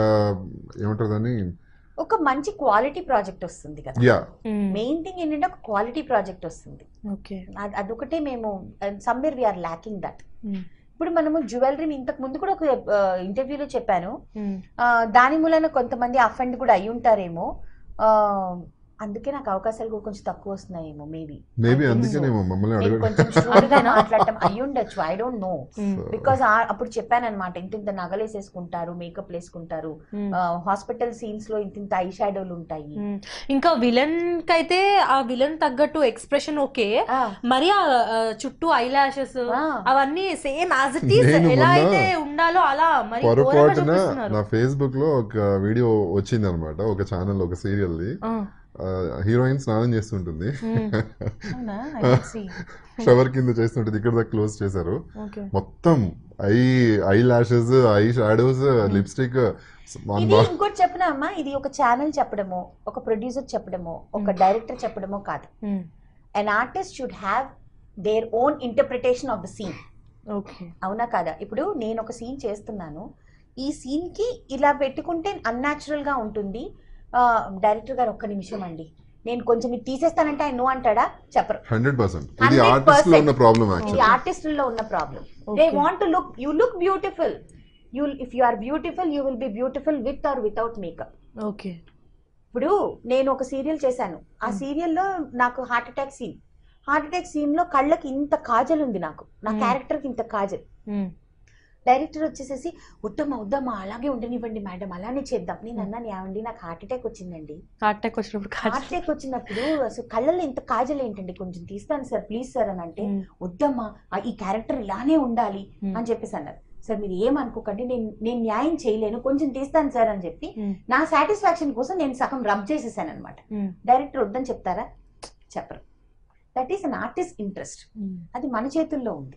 ఏమంటారు దాన్ని ఒక మంచి క్వాలిటీ ప్రాజెక్ట్ వస్తుంది కదా యా మెయిన్ థింగ్ ఏంటంటే ఒక క్వాలిటీ ప్రాజెక్ట్ వస్తుంది ఓకే అది- అదొకటే మేము సమ్వేర్ వీఆర్ ల్యాకింగ్ దట్ ఇప్పుడు మనము జ్యువెలరీని ఇంతకు ముందు కూడా ఒక ఇంటర్వ్యూలో చెప్పాను ఆ, దాని మూలన కొంతమంది అఫెండ్ కూడా అయి ఉంటారేమో ఆ, అందుకే నాకు అవకాశాలు కూడా కొంచెం తక్కువ వస్తున్నాయేమో మేబీ మేబీ I think అందుకేనేమో మమ్మల్ని నేను అడగ కొంచెం shrewd గా మాట్లాడటం అయి ఉండొచ్చు I don't know So, because అప్పుడు చెప్పాను అనమాట ఇంత ఇంత నగలు వేసేసుకుంటారు మేకప్ వేసుకుంటారు హాస్పిటల్ సీన్స్ లో ఇంత ఇంత ఐ షాడోలు ఉంటాయి ఇంకా విలన్ కైతే ఆ విలన్ తగ్గట్టు ఎక్స్ప్రెషన్ ఓకే ఆ, మరి ఆ ఆ, చుట్టూ ఐ లాషెస్ ఆ. అవన్నీ సేమ్ యాజ్ ఇట్ ఈస్ నేను ఎలా మొన్న అయితే ఉండాలో అలా మరి ఘోరంగా పొరపాటున చూపిస్తున్నారు. నా ఫేస్బుక్ లో ఒక వీడియో వచ్చింది అనమాట ఒక ఛానల్ ఒక సీరియల్ ది ఆ, హీరోయిన్ స్నానం చేస్తుంటుంది ఉమ్, అవునా? I didn't see. షవర్ కింద చేస్తుంటుంది ఇక్కడ దాకా క్లోజ్ చేశారు ఓకే మొత్తం eye eyelashes eyeshadows lipstick ఇది ఇంకోటి చెప్పినా అమ్మా ఇది ఒక ఛానల్ చెప్పడమో ఒక ప్రొడ్యూసర్ చెప్పడమో ఒక Hmm. డైరెక్టర్ చెప్పడమో కాదు um, an artist should have their own interpretation of the scene okay అవునా కాదా ఇప్పుడు నేను ఒక సీన్ చేస్తున్నాను ఈ సీన్ కి ఇలా పెట్టుకుంటే అన్యాచురల్ గా ఉంటుంది డైరెక్టర్ గారు ఒక్క నిమిషం అండి నేను కొంచెం ఇది తీసేస్తానంటే ఆయన నో అంటాడా చెప్పరు హండ్రెడ్ పర్సెంట్ ఇది 100% ఆర్టిస్ట్ లో ఉన్న ప్రాబ్లం ఇది యాక్చువల్లీ ఆర్టిస్టుల్లో ఉన్న problem they Okay. Want to look you look beautiful you if you are beautiful you will be beautiful with or without makeup okay ఇప్పుడు నేను ఒక సీరియల్ చేశాను ఆ Hmm. సీరియల్లో నాకు heart attack scene heart attack scene లో కళ్ళకి ఇంత కాజల్ ఉంది నాకు నా Hmm. క్యారెక్టర్ కి ఇంత కాజల్ ఉమ్, డైరెక్టర్ వచ్చేసేసి వద్దమ్మా వద్దమ్మా అలాగే ఉండనివ్వండి మేడం అలానే చేద్దాం నేను అన్నాను ఏమండి నాకు హార్ట్ అటాక్ వచ్చిందండి హార్ట్ అటాక్ వచ్చినప్పుడు హార్ట్ కాదు అటాక్ వచ్చినప్పుడు అసలు కళ్ళల్లో ఇంత కాజల్ ఏంటండి కొంచెం తీస్తాను సార్ ప్లీజ్ సార్ అని అంటే ఉమ్, వద్దమ్మా ఆ ఈ క్యారెక్టర్ ఇలానే ఉండాలి ఉమ్, అని చెప్పేసి అన్నారు సార్ మీరు ఏమనుకోకండి నేను నేను న్యాయం చేయలేను కొంచెం తీస్తాను సార్ అని చెప్పి ఉమ్, నా సాటిస్ఫాక్షన్ కోసం నేను సగం రబ్ చేసేసాను అనమాట ఉమ్, డైరెక్టర్ వద్దని చెప్తారా చెప్పరు that is an artist interest um. అది మన చేతుల్లో ఉంది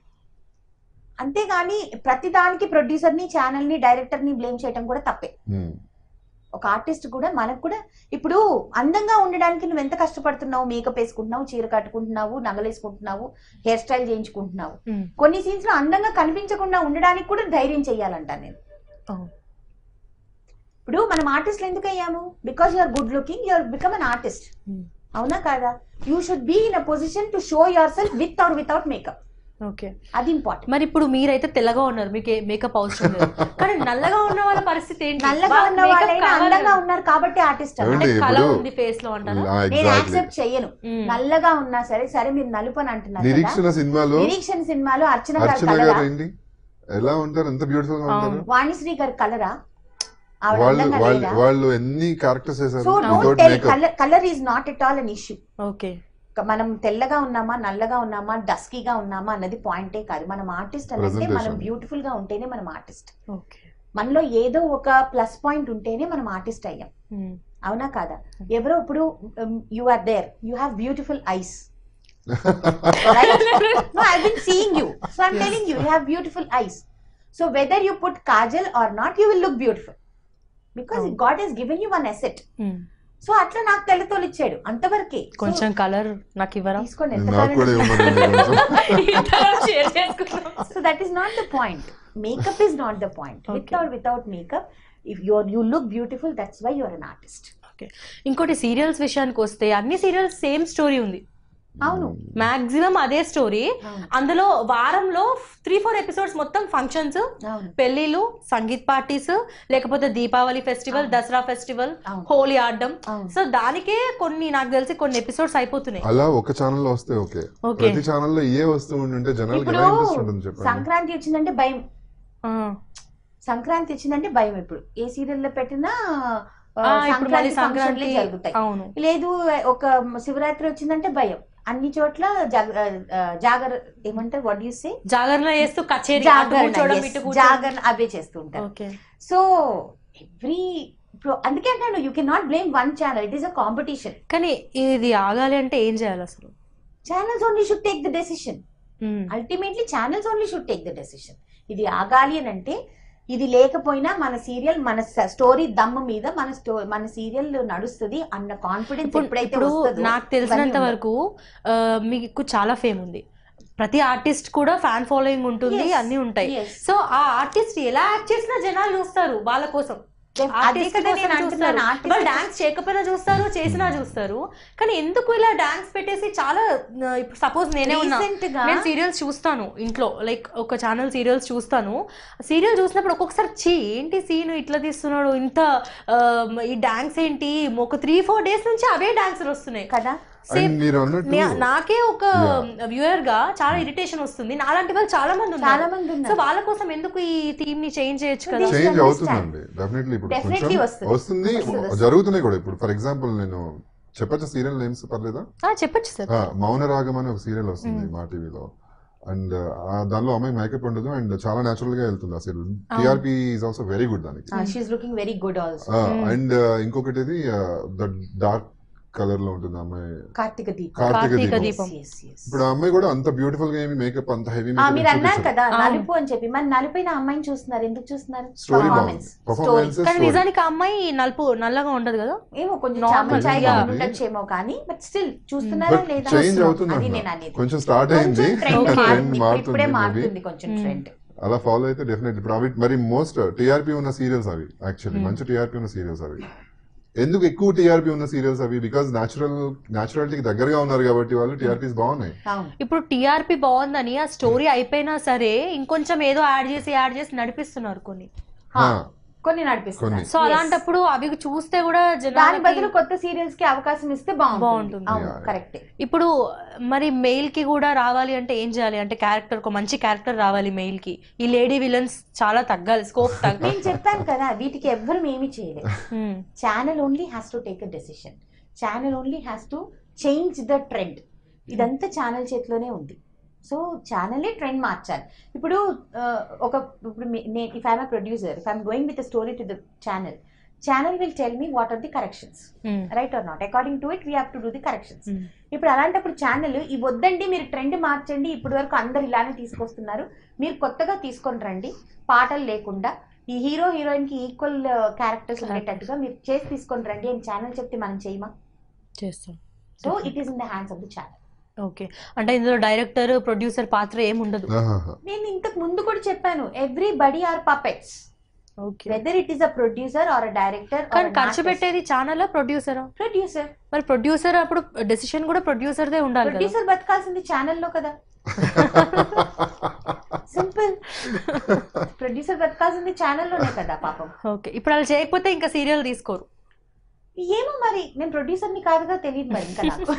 అంతేగాని ప్రతిదానికి ప్రొడ్యూసర్ని ఛానల్ని డైరెక్టర్ని బ్లేమ్ చేయడం కూడా తప్పే ఒక ఆర్టిస్ట్ కూడా మనకు కూడా ఇప్పుడు అందంగా ఉండడానికి నువ్వు ఎంత కష్టపడుతున్నావు మేకప్ వేసుకుంటున్నావు చీర కట్టుకుంటున్నావు నగలేసుకుంటున్నావు హెయిర్ స్టైల్ చేయించుకుంటున్నావు ఉమ్. కొన్ని సీన్స్ లో అందంగా కనిపించకుండా ఉండడానికి కూడా ధైర్యం చెయ్యాలంట నేను అవును. ఇప్పుడు మనం ఆర్టిస్ట్లు ఎందుకు అయ్యాము because you're good looking you're become an artist Hmm. అవునా కాదా you should be in a position to show yourself with or without makeup okay అది ఇంపార్టెంట్ మరి ఇప్పుడు మీరైతే తెల్లగా ఉన్నారు మీకు మేకప్ అవసరం లేదు కానీ నల్లగా ఉన్న వాళ్ళ పరిస్థితి ఏంటి నల్లగా వాళ్ళకి ఉన్న makeup వాళ్ళైనా కావాలి అందంగా కదా. ఉన్నారు కాబట్టి ఆర్టిస్ట్ ఏమండి? అంటే కళ ఇప్పుడు- ఉంది ఫేస్ లో అంటారా నేను ఎగ్జాక్ట్లీ యాక్సెప్ట్ చెయ్యను ఉమ్, నల్లగా ఉన్నా సరే సరే మీరు నలుపు అని అంటున్నారు కదా నిరీక్షణ సినిమాలో నిరీక్షణ సినిమాలో అర్చన గారి అర్చన కలరా గారు ఏంటి ఎలా ఉంటారు ఎంత బ్యూటిఫుల్ గా ఉంటారు అవును. వాణిశ్రీ గారి కలరా ఆవిడ వాళ్ళు అందంగా వాళ్ళు లేరా వాళ్ళు ఎన్ని క్యారెక్టర్స్ సో చేశారు don't without tell makeup colour colour is not at all an issue okay మనం తెల్లగా ఉన్నామా నల్లగా ఉన్నామా డస్కీగా ఉన్నామా అన్నది పాయింటే కాదు మనం ఆర్టిస్ట్ అంటే మనం Presentation. బ్యూటిఫుల్ గా ఉంటేనే మనం ఆర్టిస్ట్ ఓకే మనలో ఏదో ఒక ప్లస్ పాయింట్ ఉంటేనే మనం ఆర్టిస్ట్ అయ్యాం ఉమ్, అవునా కాదా ఎవరో ఇప్పుడు you are there you have beautiful eyes no i've been seeing you so i'm Yes. telling you you have beautiful eyes so whether you put kajal or not you will look beautiful because Oh. god has given you one asset um, so అట్లా నాకు తెల్లతోలు ఇచ్చాడు అంతవరకే So, కొంచెం colour నాకు ఇవ్వరా తీసుకోండి ఎంత నాకు కూడా ఇవ్వమనండి కొంచెం ఇద్దరం షేర్ చేసుకుందాం so that is not the point makeup is not the point Okay. Without without makeup if your you look beautiful that's why your an artist ఇంకోటి సీరియల్స్ విషయానికి వస్తే అన్ని సీరియల్స్ సేమ్ స్టోరీ ఉంది అవును మాక్సిమం అదే story అవును అందులో వారంలో త్రీ ఫోర్ ఎపిసోడ్స్ మొత్తం ఫంక్షన్స్ అవును పెళ్లిళ్ళు సంగీత్ పార్టీస్ లేకపోతే దీపావళి ఫెస్టివల్ అవును. దసరా ఫెస్టివల్ అవును హోలీ ఆడడం అవును సో దానికే కొన్ని నాకు తెలిసి కొన్ని ఎపిసోడ్స్ అయిపోతున్నాయి అలా ఒక ఛానల్ లో వస్తే ఓకే ఓకే ప్రతి ఛానల్ లో ఏ వస్తూ ఉంటే జనాలకి ఇప్పుడు ఎలా ఇంట్రెస్ట్ ఉంటుంది చెప్పండి సంక్రాంతి వచ్చిందంటే భయం సంక్రాంతి వచ్చిందంటే భయం ఇప్పుడు ఏ సీరియల్ లో పెట్టినా ఆ, ఇప్పుడు మళ్ళీ సంక్రాంతి సంక్రాంతి ఫంక్షన్లే జరుగుతాయి అవును లేదు ఒక శివరాత్రి వచ్చిందంటే భయం అన్ని చోట్ల జాగ- ఆ, జాగర ఏమంటారు వాట్ యూ సే జాగరణ చేస్తూ కచేరీ అటు కూర్చోవడం, ఇటు కూర్చోవడం. జాగరణ అవే చేస్తూ ఉంటారు ఓకే సో ఎవ్రీ అందుకే అంటాను you can not blame one channel it is a competition కానీ ఇది ఆగాలి అంటే ఏం చేయాలి అసలు channels only should take the decision um. Ultimately channels only should take the decision ఇది ఆగాలి అని అంటే ఇది లేకపోయినా మన సీరియల్ మన స్టోరీ దమ్ము మీద మన స్టో మన సీరియల్ నడుస్తుంది అన్న కాన్ఫిడెన్స్ ఇప్పుడు ఎప్పుడైతే ఇప్పుడు వస్తుందో నాకు తెలిసినంత ఇవన్నీ వరకు ఆ, మీకు చాలా ఫేమ్ ఉంది ప్రతి ఆర్టిస్ట్ కూడా ఫ్యాన్ ఫాలోయింగ్ ఉంటుంది Yes. అన్ని ఉంటాయి Yes. సో ఆ ఆర్టిస్ట్ ఎలా యాక్ట్ చేసినా జనాలు చూస్తారు వాళ్ళ కోసం అదే ఆర్టిస్ట్ కదా కోసం నేను చూస్తారు అంటున్నాను వాళ్ళు artist- డాన్స్ చేయకపోయినా చూస్తారు చేసినా చూస్తారు కానీ ఎందుకు ఇలా డాన్స్ పెట్టేసి చాలా ఆ, ఇప్పుడు సపోజ్ నేనే ఉన్నా Recent గా నేను సీరియల్స్ చూస్తాను ఇంట్లో లైక్ ఒక ఛానల్ సీరియల్స్ చూస్తాను సీరియల్ చూసినప్పుడు ఒక్కొక్కసారి చీ ఏంటి సీన్ ఇట్లా తీస్తున్నాడు ఇంత ఆ, ఈ డాన్స్ ఏంటి ఒక త్రీ ఫోర్ డేస్ నుంచి అవే డాన్సులు వస్తున్నాయి కదా Same. అండ్ మీరు అన్నట్టు నే- నాకే ఒక వ్యూయర్ గా చాలా ఇరిటేషన్ వస్తుంది నాలాంటి వాళ్ళు చాలా మంది చాలా ఉన్నారు మంది సో ఉన్నారు వాళ్ళ కోసం ఎందుకు ఈ థీమ్ ని చేంజ్ చేయొచ్చు కదా They should చేంజ్ understand. అవుతుందండి డెఫినెట్లీ ఇప్పుడు Definitely కొంచెం వస్తుంది. వస్తుంది వస్తుంది. జరుగుతున్నాయి కూడా ఇప్పుడు ఫర్ ఎగ్జాంపుల్ నేను చెప్పచ్చా సీరియల్ నేమ్స్ పర్లేదా ఆ, చెప్పొచ్చు సార్ ఆ, మౌన రాగం అని ఒక సీరియల్ వస్తుంది Mm. మా టీవీలో అండ్ దానిలో అమ్మాయి మేకప్ ఉండదు అండ్ చాలా నేచురల్ గా వెళ్తుంది ఆ serial TRP is also very good దానికి she's looking very good also Mm. And ఇంకొకటి ఇది ద డార్క్ కలర్ లో ఉంటుంది ఆ అమ్మాయి కార్తీక దీప్ కార్తీక కార్తీక దీపం దీపం. ఇప్పుడు ఆ అమ్మాయి కూడా అంత బ్యూటిఫుల్ గా ఏమి మేకప్ అంత హెవీ మీరు అన్నారు కదా అవును. నలుపు అని చెప్పి మరి నలుపైన అమ్మాయిని చూస్తున్నారు ఎందుకు చూస్తున్నారు స్టోరీ పర్ఫార్మెన్స్ బాగుంది స్టోరీ పర్ఫార్మెన్స్ కానీ నిజానికి ఆ అమ్మాయి నలుపు నల్లగా ఉండదు కదా ఏమో కొంచెం Normal, చామన్ ఛాయగా yeah. ఉండొచ్చేమో కానీ బట్ స్టిల్ చూస్తున్నారా బట్ లేదా చేంజ్ అవుతుంది అది అన్న. నేను అనేది కొంచెం స్టార్ట్ అయింది కొంచెం ట్రెండ్ Okay. మారుతుంది ఇప్పుడు మారుతుంది ఇప్పుడే maybe. మారుతుంది కొంచెం Mm. ట్రెండ్ అలా ఫాలో అయితే డెఫినెట్ ఇప్పుడు అవి మరి మోస్ట్ టీఆర్పీ ఉన్న సీరియల్స్ అవి యాక్చువల్లీ Hmm. మంచి టీఆర్పీ ఉన్న సీరియల్స్ అవి ఎందుకు ఎక్కువ టీఆర్పీ ఉన్న సీరియల్స్ అవి బికాస్ న్యాచురల్ న్యాచురాలిటీకి దగ్గరగా ఉన్నారు కాబట్టి వాళ్ళు టీఆర్పీస్ బాగున్నాయి అవును ఇప్పుడు టీఆర్పీ బాగుందని ఆ స్టోరీ అయిపోయినా సరే ఇంకొంచెం ఏదో యాడ్ చేసి యాడ్ చేసి నడిపిస్తున్నారు కొన్ని హా, హా. కొన్ని నడిపిస్తున్నారు కొన్ని. సో అలాంటప్పుడు అవి చూస్తే కూడా దాని జనాలకి బదులు కొత్త సీరియల్స్ కి అవకాశం ఇస్తే బాగుంటుంది బాగుంటుంది. అవును Yeah. కరెక్ట్ ఇప్పుడు మరి మెయిల్ కి కూడా రావాలి అంటే ఏం చేయాలి అంటే క్యారెక్టర్ ఒక మంచి క్యారెక్టర్ రావాలి మెయిల్ కి ఈ లేడీ విలన్స్ చాలా తగ్గాలి స్కోప్ తగ్గాలి నేను చెప్పాను కదా వీటికి ఎవ్వరం ఏమీ చేయలేదు Hmm. Channel only has to take a decision channel only has to change the trend ఇదంతా ఛానల్ చేతిలోనే ఉంది సో ఛానలే ట్రెండ్ మార్చాలి ఇప్పుడు ఆ, ఒక ఇప్పుడు మీ- నేను if I'm producer if I'm going with story to the channel channel will tell me what are the corrections Hmm. Right or not according to it we have to do the corrections Hmm. ఇప్పుడు అలాంటప్పుడు channel ఈ వద్దండి మీరు trend మార్చండి ఇప్పటి వరకు అందరు ఇలానే తీసుకొస్తున్నారు మీరు కొత్తగా తీసుకొని రండి పాటలు లేకుండా ఈ హీరో హీరోయిన్ కి ఈక్వల్ క్యారెక్టర్స్ ఉండేటట్టుగా మీరు చేసి తీసుకొని రండి అని ఛానల్ చెప్తే మనం చేయమా చేస్తాం so it is in the hands of the channel okay అంటే ఇందులో డైరెక్టర్ ప్రొడ్యూసర్ పాత్ర ఏం ఉండదు ఆహాహా. నేను ఇంతకు ముందు కూడా చెప్పాను everybody are puppets okay whether it is a producer or a director కానీ ఖర్చు పెట్టేది ఛానల్ ప్రొడ్యూసరా ప్రొడ్యూసర్ మరి ప్రొడ్యూసర్ అప్పుడు డెసిషన్ కూడా ప్రొడ్యూసర్దే ఉండాలి కదా ప్రొడ్యూసర్ బతకాల్సింది ఛానల్లో కదా సింపుల్ ప్రొడ్యూసర్ బతకాల్సింది ఛానల్లోనే కదా పాపం ఓకే ఇప్పుడు వాళ్ళు చేయకపోతే ఇంకా సీరియల్ తీసుకోరు ఏమో మరి నేను ప్రొడ్యూసర్ని కాదుగా తెలియదు మరి ఇంకా నాకు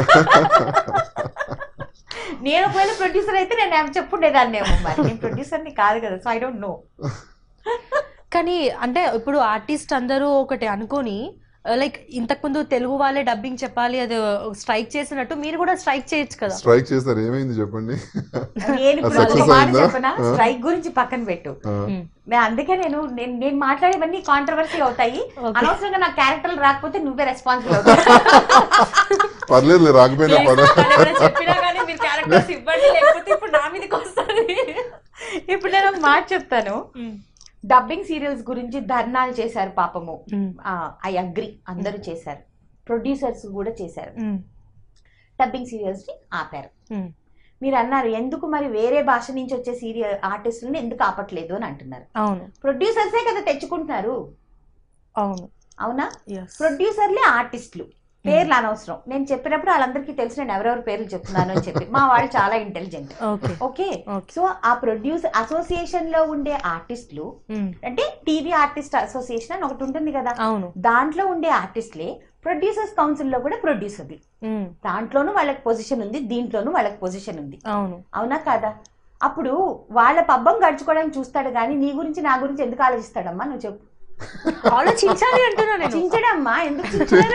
నేను ఒకవేళ ప్రొడ్యూసర్ అయితే నేను ఏం చెప్పుండేదాన్ని ఏమో మరి నేను ప్రొడ్యూసర్ని కాదు కదా సో ఐ డోంట్ నో కానీ అంటే ఇప్పుడు ఆర్టిస్ట్ అందరూ ఒకటి అనుకొని లైక్ ఇంతకుముందు తెలుగు వాళ్ళే డబ్బింగ్ చెప్పాలి అది స్ట్రైక్ చేసినట్టు మీరు కూడా స్ట్రైక్ చేయొచ్చు కదా స్ట్రైక్ చేస్తారు ఏమైంది చెప్పండి నేను ఇప్పుడు Success ఒక మాట అయిందా? చెప్పనా ఆ. స్ట్రైక్ గురించి పక్కన పెట్టు ఆ, నేను అందుకే నేను నేను నేను మాట్లాడేవన్నీ కాంట్రవర్సీ అవుతాయి Okay. అనవసరంగా నా క్యారెక్టర్ రాకపోతే నువ్వే రెస్పాన్సిబుల్ అవుతావు పర్లేదు రాకపోయినా పర్లేదు ఎవరైనా చెప్పినా కానీ మీరు క్యారెక్టర్స్ ఇవ్వండి లేకపోతే ఇప్పుడు నా మీదకి వస్తుంది ఇప్పుడు నేను ఒక మాట చెప్తాను డబ్బింగ్ సీరియల్స్ గురించి ధర్నాలు చేశారు పాపము ఐ అగ్రి అందరూ చేశారు ప్రొడ్యూసర్స్ కూడా చేశారు ఉమ్, డబ్బింగ్ సీరియల్స్ ని ఆపారు ఉమ్, మీరు అన్నారు ఎందుకు మరి వేరే భాష నుంచి వచ్చే సీరియల్ ఆర్టిస్టులను ఎందుకు ఆపట్లేదు అని అంటున్నారు అవును ప్రొడ్యూసర్సే కదా తెచ్చుకుంటున్నారు అవును అవునా ఎస్ ప్రొడ్యూసర్లే ఆర్టిస్టులు పేర్లు అనవసరం నేను చెప్పినప్పుడు వాళ్ళందరికీ తెలుసు నేను ఎవరెవరి పేర్లు చెప్తున్నాను అని చెప్పి మా వాళ్ళు చాలా intelligent okay okay okay so ఆ ప్రొడ్యూస్ అసోసియేషన్ లో ఉండే ఆర్టిస్టులు ఉమ్, అంటే టీవీ ఆర్టిస్ట్ అసోసియేషన్ అని ఒకటి ఉంటుంది కదా అవును దాంట్లో ఉండే ఆర్టిస్టులే ప్రొడ్యూసర్స్ కౌన్సిల్ లో కూడా ప్రొడ్యూసర్లు ఉమ్, దాంట్లోనూ వాళ్ళకి పొజిషన్ ఉంది దీంట్లోనూ వాళ్ళకి పొజిషన్ ఉంది అవును అవునా కాదా అప్పుడు వాళ్ళ పబ్బం గడుచుకోవడానికి చూస్తాడు కానీ నీ గురించి నా గురించి ఎందుకు ఆలోచిస్తాడమ్మా నువ్వు చెప్పు ఆలోచించాలి అంటున్నా నేను చించడమ్మా ఎందుకు చించరు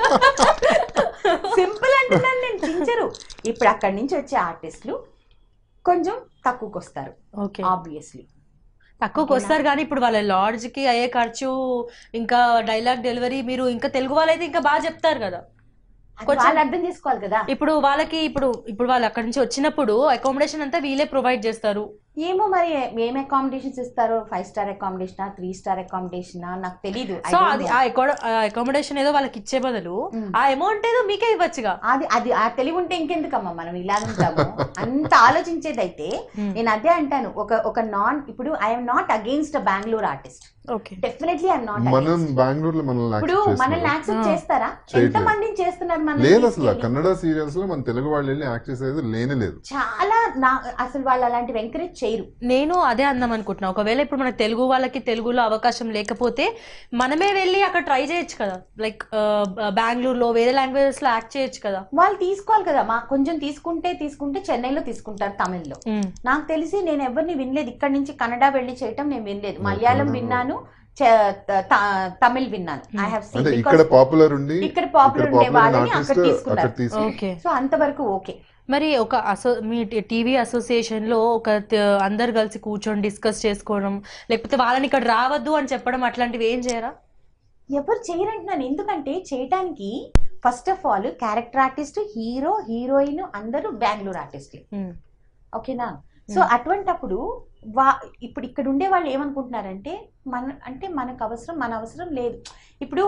సింపుల్ అంటున్నాను నేను చించరు ఇప్పుడు అక్కడి నుంచి వచ్చే ఆర్టిస్టులు కొంచెం తక్కువకి వస్తారు ఓకే ఆబ్వియస్లీ తక్కువకి వస్తారు కానీ ఇప్పుడు వాళ్ళ లాడ్జ్ కి అయ్యే ఖర్చు ఇంకా డైలాగ్ డెలివరీ మీరు ఇంకా తెలుగు వాళ్ళైతే ఇంకా బాగా చెప్తారు కదా కొంచెం- వాళ్ళు అర్థం చేసుకోవాలి కదా ఇప్పుడు వాళ్ళకి ఇప్పుడు ఇప్పుడు వాళ్ళు అక్కడి నుంచి వచ్చినప్పుడు అకామిడేషన్ అంతా వీళ్ళే ప్రొవైడ్ చేస్తారు ఏమో మరి ఏం అకామిడేషన్స్ ఇస్తారో five star accommodation three star accommodation నాకు తెలీదు I సో don't అది know. ఆ అకామిడేషన్ ఏదో వాళ్ళకి ఇచ్చే బదులు Mm. ఆ అమౌంట్ ఏదో మీకే ఇవ్వచ్చుగా అది అది ఆ తెలివి ఉంటే ఇంకెందుకమ్మా మనం ఇలా ఉంటాము అంత ఆలోచించేదైతే Mm. నేను అదే అంటాను ఒక ఒక నాన్ ఇప్పుడు I'm not against Bengaluru artist okay definitely I'm not మనం బెంగళూరులో మనల్ని ఇప్పుడు యాక్సెప్ట్ మనల్ని చేస్తున్నారు యాక్సెప్ట్ ఆ. చేస్తారా చేయట్లేదు. ఎంత మందిని చేస్తున్నారు లేదు మనల్ని అసలు తీసుకెళ్ళి? కన్నడ సీరియల్స్ లో మన తెలుగు వాళ్ళు వెళ్ళి యాక్ట్ చేసేది లేనే లేదు చాలా నా అసలు వాళ్ళు అలాంటివి ఎంకరేజ్ చేయరు నేను అదే అందాం అనుకుంటున్నా ఒకవేళ ఇప్పుడు మన తెలుగు వాళ్ళకి తెలుగులో అవకాశం లేకపోతే మనమే వెళ్ళి అక్కడ ట్రై చేయొచ్చు కదా లైక్ బెంగళూరులో వేరే లాంగ్వేజెస్ లో యాక్ట్ చేయొచ్చు కదా వాళ్ళు తీసుకోవాలి కదా మా కొంచెం తీసుకుంటే తీసుకుంటే చెన్నైలో తీసుకుంటారు తమిళ్లో నాకు తెలిసి నేను ఎవరిని వినలేదు ఇక్కడ నుంచి కన్నడ వెళ్ళి చేయటం నేను వినలేదు మలయాళం కన్నడ. విన్నాను చ- త- తమిళ్ విన్నాను ఐ హావ్ అంటే సీన్ ఇక్కడ పాపులర్ ఉండి ఇక్కడ పాపులర్ ఉండే వాళ్ళని అక్కడ అక్కడ తీసుకున్నారు తీసుకున్నారు ఓకే సో అంతవరకు ఓకే మరి ఒక అసో మీ టీవీ అసోసియేషన్ లో ఒక త- అందరు కలిసి కూర్చొని డిస్కస్ చేసుకోవడం లేకపోతే వాళ్ళని ఇక్కడ రావద్దు అని చెప్పడం అట్లాంటివి ఏం చేయరా ఎవరు చేయరంటున్నాను ఎందుకంటే చేయటానికి first of all character artist hero heroine అందరూ బెంగళూరు ఆర్టిస్ట్లే ఉమ్, ఓకేనా సో Hmm. అటువంటప్పుడు వా ఇప్పుడు ఇక్కడ ఉండే వాళ్ళు ఏమనుకుంటున్నారంటే మన అంటే మనకు అవసరం మన అవసరం లేదు ఇప్పుడు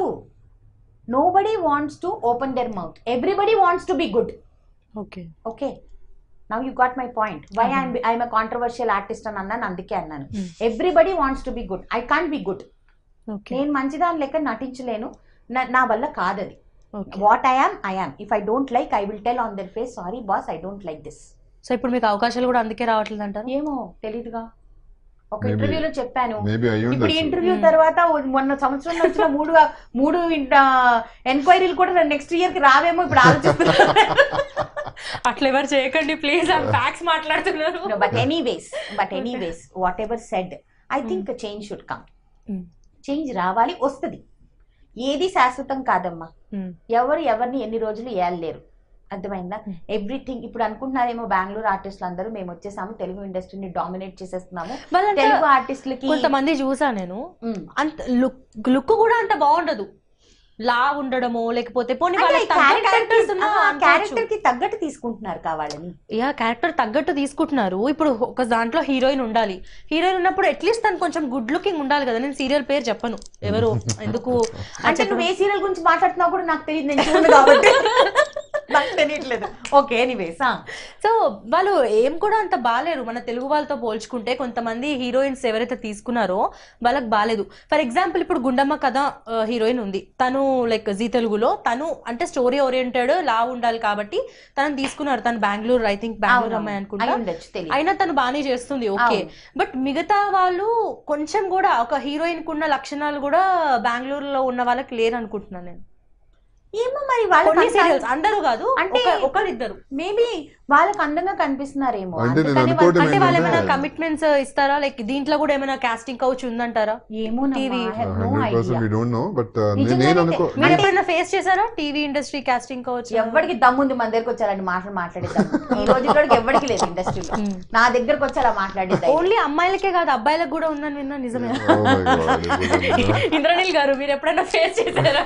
nobody wants to open their mouth everybody wants to be good okay okay now you got my point why Mhm. I'm I'm controversial artist అని అన్నాను అందుకే అన్నాను Hmm. Everybody wants to be good I can't be good okay నేను మంచిదాని లెక్క నటించలేను నా- నా వల్ల కాదది okay what I am I am if I don't like I will tell on their face sorry boss I don't like this so ఇప్పుడు మీకు అవకాశాలు కూడా అందుకే రావట్లేదు అంటారు ఏమో తెలీదుగా ఒక Maybe. ఇంటర్వ్యూలో చెప్పాను మేబీ అయ్యి ఇప్పుడు ఉండొచ్చు ఇంటర్వ్యూ Hmm. తర్వాత మొన్న సంవత్సరంలో వచ్చిన మూడు మూడు ఎంక్వైరీలు కూడా నెక్స్ట్ ఇయర్ కి రావేమో ఇప్పుడు ఆలోచిస్తున్నాను అట్లా ఎవరు చేయకండి ప్లీజ్ ఆ ఫ్యాక్స్ మాట్లాడుతున్నారు but anyways but anyways whatever said I think change should come Hmm. Change రావాలి వస్తుంది ఏది శాశ్వతం కాదమ్మా ఉమ్, ఎవరు ఎవరిని ఎన్ని రోజులు ఏలలేరు అర్థమైందా Hmm. ఎవ్రీథింగ్ ఇప్పుడు అనుకుంటున్నారేమో బెంగళూరు ఆర్టిస్టులు అందరూ మేము వచ్చేసాము తెలుగు ఇండస్ట్రీని డామినేట్ చేసేస్తున్నాము వాళ్ళంతా తెలుగు ఆర్టిస్టులకి కొంతమంది చూసా నేను ఉమ్. అంత లుక్ లుక్ కూడా అంత బాగుండదు లా ఉండడమో లేకపోతే పోనీ అంటే వాళ్ళకి తగ్గ character characters కి- ఉన్నా ఆ, అనుకోవచ్చు. character కి తగ్గట్టు తీసుకుంటున్నారు కావాలని యా క్యారెక్టర్ తగ్గట్టు తీసుకుంటున్నారు ఇప్పుడు ఒక దాంట్లో హీరోయిన్ ఉండాలి హీరోయిన్ ఉన్నప్పుడు అట్లీస్ట్ తను కొంచెం గుడ్ లుకింగ్ ఉండాలి కదా నేను సీరియల్ పేరు చెప్పను ఎవరు ఎందుకు అని అంటే చెప్పడం- నువ్వు ఏ సీరియల్ గురించి మాట్లాడుతున్నావు కూడా నాకు తెలియదు నేను చూడను కాబట్టి నాకు తెలియట్లేదు ఓకే ఎనీవేస్ సో వాళ్ళు ఏం కూడా అంత బాగాలేరు మన తెలుగు వాళ్ళతో పోల్చుకుంటే కొంతమంది హీరోయిన్స్ ఎవరైతే తీసుకున్నారో వాళ్ళకి బాగాలేదు ఫర్ ఎగ్జాంపుల్ ఇప్పుడు గుండమ్మ కథ హీరోయిన్ ఉంది తను లైక్ జీ తెలుగులో తను అంటే స్టోరీ ఓరియంటెడ్ లా ఉండాలి కాబట్టి తనని తీసుకున్నారు తను బెంగళూరు ఐ థింక్ బెంగళూరు అమ్మాయి అయి అనుకుంటా ఉండొచ్చు తెలియదు అయినా తను బాగానే చేస్తుంది ఓకే అవును. బట్ మిగతా వాళ్ళు కొంచెం కూడా ఒక హీరోయిన్ కున్న లక్షణాలు కూడా బెంగళూరులో ఉన్న వాళ్ళకి లేరు అనుకుంటున్నాను నేను ఏమో మరి వాళ్ళకి కొన్ని అంత- సీరియల్స్ అందరూ కాదు అంటే- ఒక- ఒకరిద్దరు మేబీ వాళ్ళకి అందంగా కనిపిస్తున్నారేమో అంటే నేను అందుకని అనుకోవడం వాళ్ళు- అంటే వాళ్ళు ఏమైనా ఏంటంటే- కమిట్మెంట్స్ ఇస్తారా లైక్ దీంట్లో కూడా ఏమైనా కాస్టింగ్ కౌచ్ ఉందంటారా ఏమో TV. Hundred percent we don't know but నిజంగానే నేను అనుకో మీరు అంటే- ఎప్పుడైనా ఫేస్ చేశారా టీవీ ఇండస్ట్రీ కాస్టింగ్ కౌచ్ ఎవరికి దమ్ముంది మన దగ్గరకు వచ్చారండి మాటలు మాట్లాడేద్దాం ఈ రోజుల్లో ఎవరికి లేదు ఇండస్ట్రీలో నా దగ్గరకు వచ్చి అలా మాట్లాడేది ఓన్లీ అమ్మాయిలకే కాదు అబ్బాయిలకు కూడా ఉందని విన్నా నిజమే Oh my God, నిజంగా. ఇంద్రనీల్ గారు మీరు ఎప్పుడైనా ఫేస్ చేశారా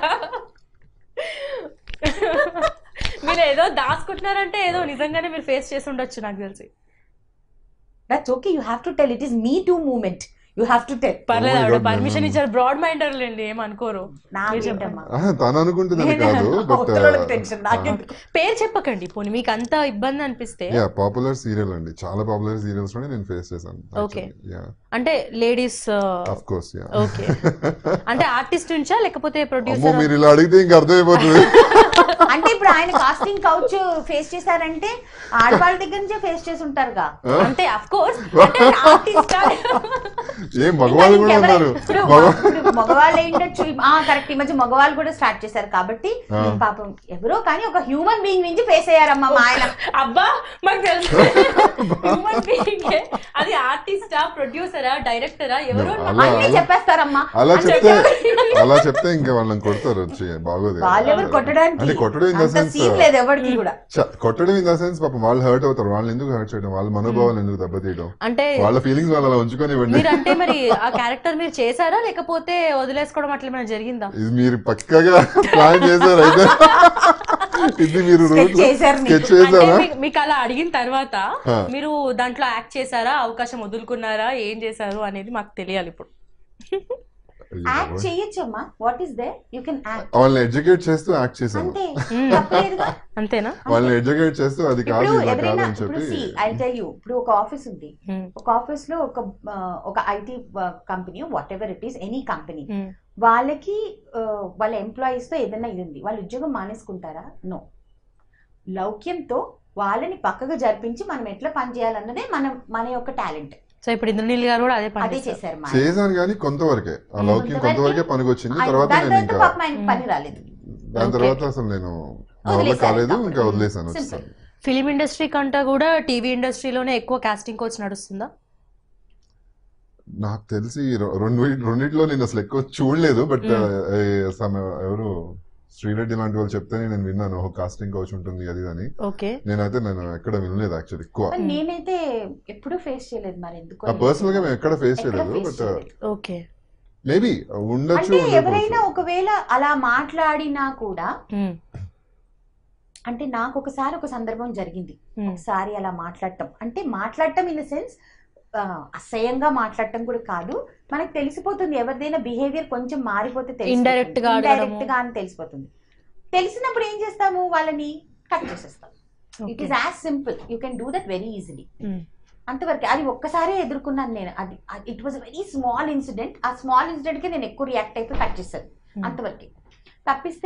మీరు ఏదో దాచుకుంటున్నారంటే ఏదో నిజంగానే మీరు ఫేస్ చేసి ఉండొచ్చు నాకు తెలిసి that's okay you have to tell it is me too moment you have to tell పర్లేదు Oh my ఆవిడ God, పర్మిషన్ నేను- ఇచ్చారు బ్రాడ్ మైండర్ లేండి ఏమనుకోరు నాకేంటమ్మా ఆహా, తను అనుకుంటుందని కాదు బట్ అవతలోళ్ళకి టెన్షన్ నాకెందుకు పేరు చెప్పకండి పోనీ మీకు అంత ఇబ్బంది అనిపిస్తే యా పాపులర్ సీరియల్ అండి చాలా పాపులర్ సీరియల్స్ లోనే నేను ఫేస్ చేశాను Okay. యా అంటే ladies of course yeah okay అంటే ఆర్టిస్ట్ నుంచా లేకపోతే అమ్మో ప్రొడ్యూసర్ మీరు ఇలా అడిగితే ఇంక అర్థమైపోతుంది అంటే ఇప్పుడు ఆయన కాస్టింగ్ కౌచ్ ఫేస్ చేశారంటే ఆడవాళ్ళ దగ్గర నుంచే ఫేస్ చేసి ఉంటారుగా అంటే అఫ్ కోర్స్ ఆర్టిస్ట్ ఏం మగవాళ్ళు కూడా ఇంకెవరై- ఉన్నారు ఇప్పుడు మగ- ఇప్పుడు మగవాళ్ళు ఏంటొచ్చు ఆ కరెక్ట్ ఈ మధ్య మగవాళ్ళు కూడా స్టార్ట్ చేశారు కాబట్టి ఆ. పాపం ఎవరో కానీ ఒక హ్యూమన్ బీయింగ్ నుంచి ఫేస్ అయ్యారమ్మా మా ఆయన అబ్బా మాకు తెలుసు హ్యూమన్ బీయింగ్ అది ఆర్టిస్టా ప్రొడ్యూసరా డైరెక్టరా ఎవరో No, నాకు- అలా- అన్ని చెప్పేస్తారమ్మా అలా అని చెప్తే చెప్పారు. అలా చెప్తే ఇంకా వాళ్ళని కొడతారు వచ్చి బాగోదు వాళ్ళెవరు కొట్టడానికి అంటే కొట్టడం ఇన్ ద అంత సెన్స్ సీన్ లేదు ఎవరికి కూడా కొట్టడం ఇన్ ద సెన్స్ పాపం వాళ్ళు హర్ట్ అవుతారు వాళ్ళు ఎందుకు హర్ట్ చేయడం వాళ్ళ మనోభావాలు ఎందుకు దెబ్బతీయడం అంటే వాళ్ళ ఫీలింగ్స్ వాళ్ళు అలా ఉంచుకొని ఇవ్వండి మీరు అంటే మరి ఆ క్యారెక్టర్ మీరు చేశారా లేకపోతే వదిలేసుకోవడం అట్లా ఏమైనా జరిగిందా ఇది మీరు పక్కగా ప్లాన్ చేశారు అయితే ఇది మీరు Sketch రూట్ చేశారు మీరు. స్కెచ్ అంటే చేశారా మీ- మీకు అలా అడిగిన తర్వాత ఆ. మీరు దాంట్లో యాక్ట్ చేశారా అవకాశం వదులుకున్నారా ఏం చేశారు అనేది మాకు తెలియాలి ఇప్పుడు యాక్ట్ చేయొచ్చమ్మా what is they you can act వాళ్ళని ఎడ్యుకేట్ చేస్తూ యాక్ట్ చేశాను అంతే మ్మ్. తప్పలేదుగా అంతేనా వాళ్ళని ఎడ్యుకేట్ చేస్తూ అది కాదు ఇప్పుడు ఇలా ఎవరైనా కాదు అని ఇప్పుడు చెప్పి ఐ టెల్ యూ ఇప్పుడు ఒక ఆఫీస్ ఉంది మ్మ్. ఒక ఆఫీస్ లో ఒక ఆ, ఒక IT company whatever it is any company మ్మ్. వాళ్ళకి ఆ, వాళ్ళ ఎంప్లాయీస్ తో ఏదైనా ఇది ఉంది వాళ్ళు ఉద్యోగం మానేసుకుంటారా నో లౌక్యంతో వాళ్ళని పక్కగా జరిపించి మనం ఎట్లా పని చేయాలన్నదే మనం మన యొక్క టాలెంట్ సో ఇప్పుడు ఇంద్రనీల్ గారు కూడా అదే పని అదే చేశారు. చేశారు మా చేశాను కానీ కొంతవరకే ఆ మ్మ్. లౌక్యం కొంతవరకే పనికొచ్చింది ఆయన- తర్వాత దాని నేను తర్వాత ఇంకా పాపం ఆయనకి పని రాలేదు దాని Okay. తర్వాత అసలు నేను నా వల్ల వదిలేశారు కాలేదు ఇంకా. ఇంకా వదిలేశాను Simple. వచ్చేసాను. ఫిలిం ఇండస్ట్రీ కంటే కూడా టీవీ ఇండస్ట్రీలోనే ఎక్కువ కాస్టింగ్ కోచ్ నడుస్తుందా నాకు తెలిసి రె- రెండు రెండిట్లో నేను అసలు ఎక్కువ చూడలేదు బట్ మ్మ్. ఎవరు శ్రీరెడ్డి లాంటి వాళ్ళు చెప్తేనే నేను విన్నాను ఒక కాస్టింగ్ కోచ్ ఉంటుంది అది అని ఓకే నేనైతే నేను ఎక్కడ వినలేదు యాక్చువల్లీ ఎక్కువ కానీ నేనైతే ఎప్పుడు ఫేస్ చేయలేదు మరి ఎందుకు ఆ పర్సనల్ గా మేము ఎక్కడ ఫేస్ ఎక్కడ చేయలేదు face బట్ చేయలేదు. ఓకే మేబీ ఉండొచ్చు అంటే ఎవరైనా ఉండకపోవచ్చు. ఒకవేళ అలా మాట్లాడినా కూడా మ్మ్. అంటే నాకు ఒకసారి ఒక సందర్భం జరిగింది మ్మ్. ఒకసారి అలా మాట్లాడటం అంటే మాట్లాడటం ఇన్ ద సెన్స్ అసహ్యంగా మాట్లాడటం కూడా కాదు మనకు తెలిసిపోతుంది ఎవరిదైనా బిహేవియర్ కొంచెం మారిపోతే Indirect గా అడగడము. ఇండైరెక్ట్ గా అని తెలిసిపోతుంది తెలిసినప్పుడు ఏం చేస్తాము వాళ్ళని కట్ చేసేస్తాం it Okay. Is as simple you can do that very easily మ్మ్. అంతవరకు అది ఒక్కసారే ఎదుర్కొన్నాను నేను అది it was very small incident ఆ స్మాల్ ఇన్సిడెంట్ కి నేను ఎక్కువ రియాక్ట్ అయిపోయి కట్ చేశాను Hmm. అంతవరకే తప్పిస్తే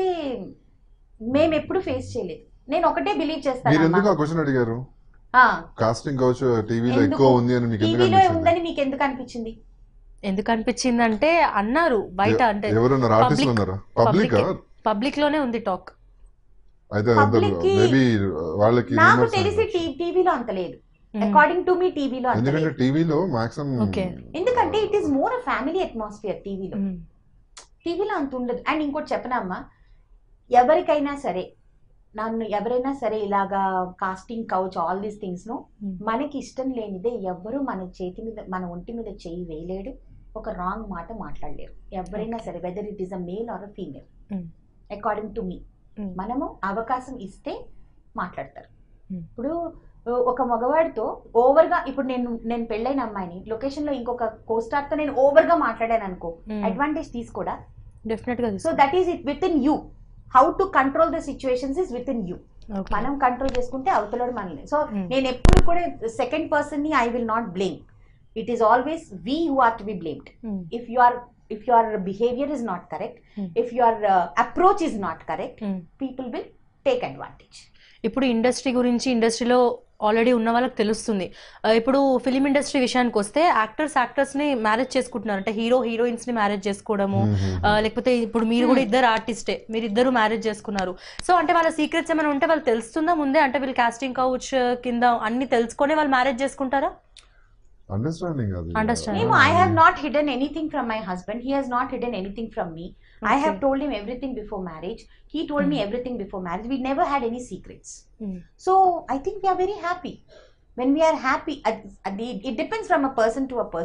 మేము ఎప్పుడు ఫేస్ చేయలేదు నేను ఒకటే బిలీవ్ మీరు ఎందుకు చేస్తాను ఆ క్వశ్చన్ అడిగారు ఆ, కాస్టింగ్ కోచ్ టీవీలో ఎందుకు? ఎక్కువ ఉంది అని మీకు ఎందుకు టీవీలో అనిపించింది ఉందని మీకు ఎందుకు అనిపించింది ఎందుకు అనిపించింది అంటే అన్నారు బయట అంటే ఎవరున్నారు ఆర్టిస్టులు Public- ఉన్నారా పబ్లిక్ public. పబ్లిక్ లోనే ఉంది టాక్ అయితే Public కి- మేబీ వాళ్ళకి నాకు rumors తెలిసి ఉండొచ్చు. టీవీలో అంత లేదు అకార్డింగ్ టు మీ టీవీలో అంత ఎందుకంటే లేదు టీవీలో మాక్సిమం Okay. ఎందుకంటే it is more family atmosphere టీవీలో టీవీలో అంత ఉండదు అండ్ ఇంకోటి చెప్పనమ్మా ఎవరికైనా సరే నన్ను ఎవరైనా సరే ఇలాగా casting couch all these things ను Hmm. మనకి ఇష్టం లేనిదే ఎవ్వరు మన చేతి మీద మన ఒంటి మీద చెయ్యి వేయలేడు ఒక రాంగ్ మాట మాట్లాడలేరు ఎవరైనా సరే whether it is a male or a female Hmm. According to me Hmm. మనము అవకాశం ఇస్తే మాట్లాడతారు Hmm. ఇప్పుడు uh, ఒక మగవాడితో ఓవర్ గా ఇప్పుడు నేను నేను పెళ్ళైన అమ్మాయిని లొకేషన్ లో ఇంకొక కోస్టార్ తో నేను ఓవర్ గా మాట్లాడాను అనుకో అడ్వాంటేజ్ తీసుకోడా డెఫినెట్ గా so that is it within you how to control the situations is within you Okay. మనం కంట్రోల్ చేసుకుంటే అవతలడు మనల్ని సో Hmm. నేను ఎప్పుడు కూడా సెకండ్ పర్సన్ ని I will not blame it is always we who are to be blamed Hmm. If your if your behaviour is not correct Hmm. If your approach is not correct Hmm. People will take advantage ఇప్పుడు industry గురించి ఇండస్ట్రీలో already ఉన్న వాళ్ళకి తెలుస్తుంది ఆ, ఇప్పుడు film industry విషయానికి వస్తే యాక్టర్స్ యాక్టర్స్ ని మ్యారేజ్ చేసుకుంటున్నారు అంటే హీరో హీరోయిన్స్ ని మ్యారేజ్ చేసుకోవడము ఆ, లేకపోతే ఇప్పుడు మీరు కూడా ఇద్దరు ఆర్టిస్టే మీరు ఇద్దరు మ్యారేజ్ చేసుకున్నారు సో అంటే వాళ్ళ సీక్రెట్స్ ఏమైనా ఉంటే వాళ్ళు తెలుస్తుందా ముందే అంటే వీళ్ళు కాస్టింగ్ కౌచ్ కింద అన్ని తెలుసుకొని వాళ్ళు మ్యారేజ్ చేసుకుంటారా అండర్స్టాండింగ్ అది Understanding. మేము I have not hidden anything from my husband he has not hidden anything from me I have told him everything before marriage he told me everything before marriage we never had any secrets So I think we are very happy. When we are happy, at- at the- it depends from a person to a person.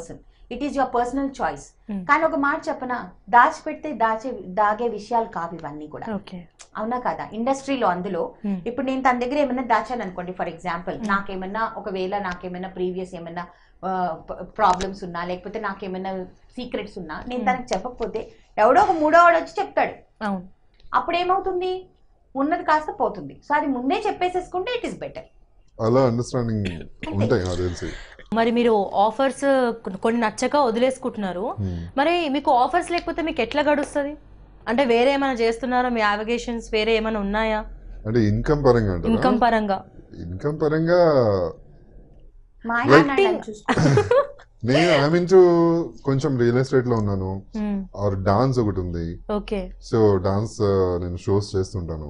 It is your personal choice Hmm. కానీ ఒక మాట చెప్పనా దాచిపెడితే దాచే దాగే విషయాలు కావు ఇవన్నీ కూడా okay అవునా కదా ఇండస్ట్రీలో అందులో Hmm. ఇప్పుడు నేను తన దగ్గర ఏమైనా దాచాను అనుకోండి ఫర్ ఎగ్జాంపుల్ నాకేమన్నా ఒకవేళ నాకేమైనా ప్రీవియస్ ఏమైనా ప్రాబ్లమ్స్ ఉన్నా లేకపోతే నాకేమైనా సీక్రెట్స్ ఉన్నా నేను Hmm. తనకు చెప్పకపోతే ఎవడో ఒక మూడో వాడు వచ్చి చెప్తాడు అవును అప్పుడు ఏమవుతుంది ఉన్నది కాస్త పోతుంది సో అది ముందే చెప్పేసేసుకుంటే ఇట్ ఈస్ బెటర్ అలా అండర్స్టాండింగ్ ఉంటాయి నాకు తెలిసి మరి మీరు ఆఫర్స్ కొన్ని నచ్చక వదిలేసుకుంటున్నారు Hmm. మరి మీకు ఆఫర్స్ లేకపోతే మీకు ఎట్లా గడుస్తుంది అంటే వేరే ఏమైనా చేస్తున్నారా మీ అవిగేషన్స్ వేరే ఏమైనా ఉన్నాయా అంటే ఇన్కమ్ పరంగా అంటారా ఇన్కమ్ పరంగా ఇన్కమ్ పరంగా మా Like- ఆయన నన్ను చూసుకో నేను ఐ మీన్ కొంచెం రియల్ ఎస్టేట్ లో ఉన్నాను ఆర్ డాన్స్ ఒకటి ఉంది ఓకే సో డాన్స్ నేను షోస్ చేస్తుంటాను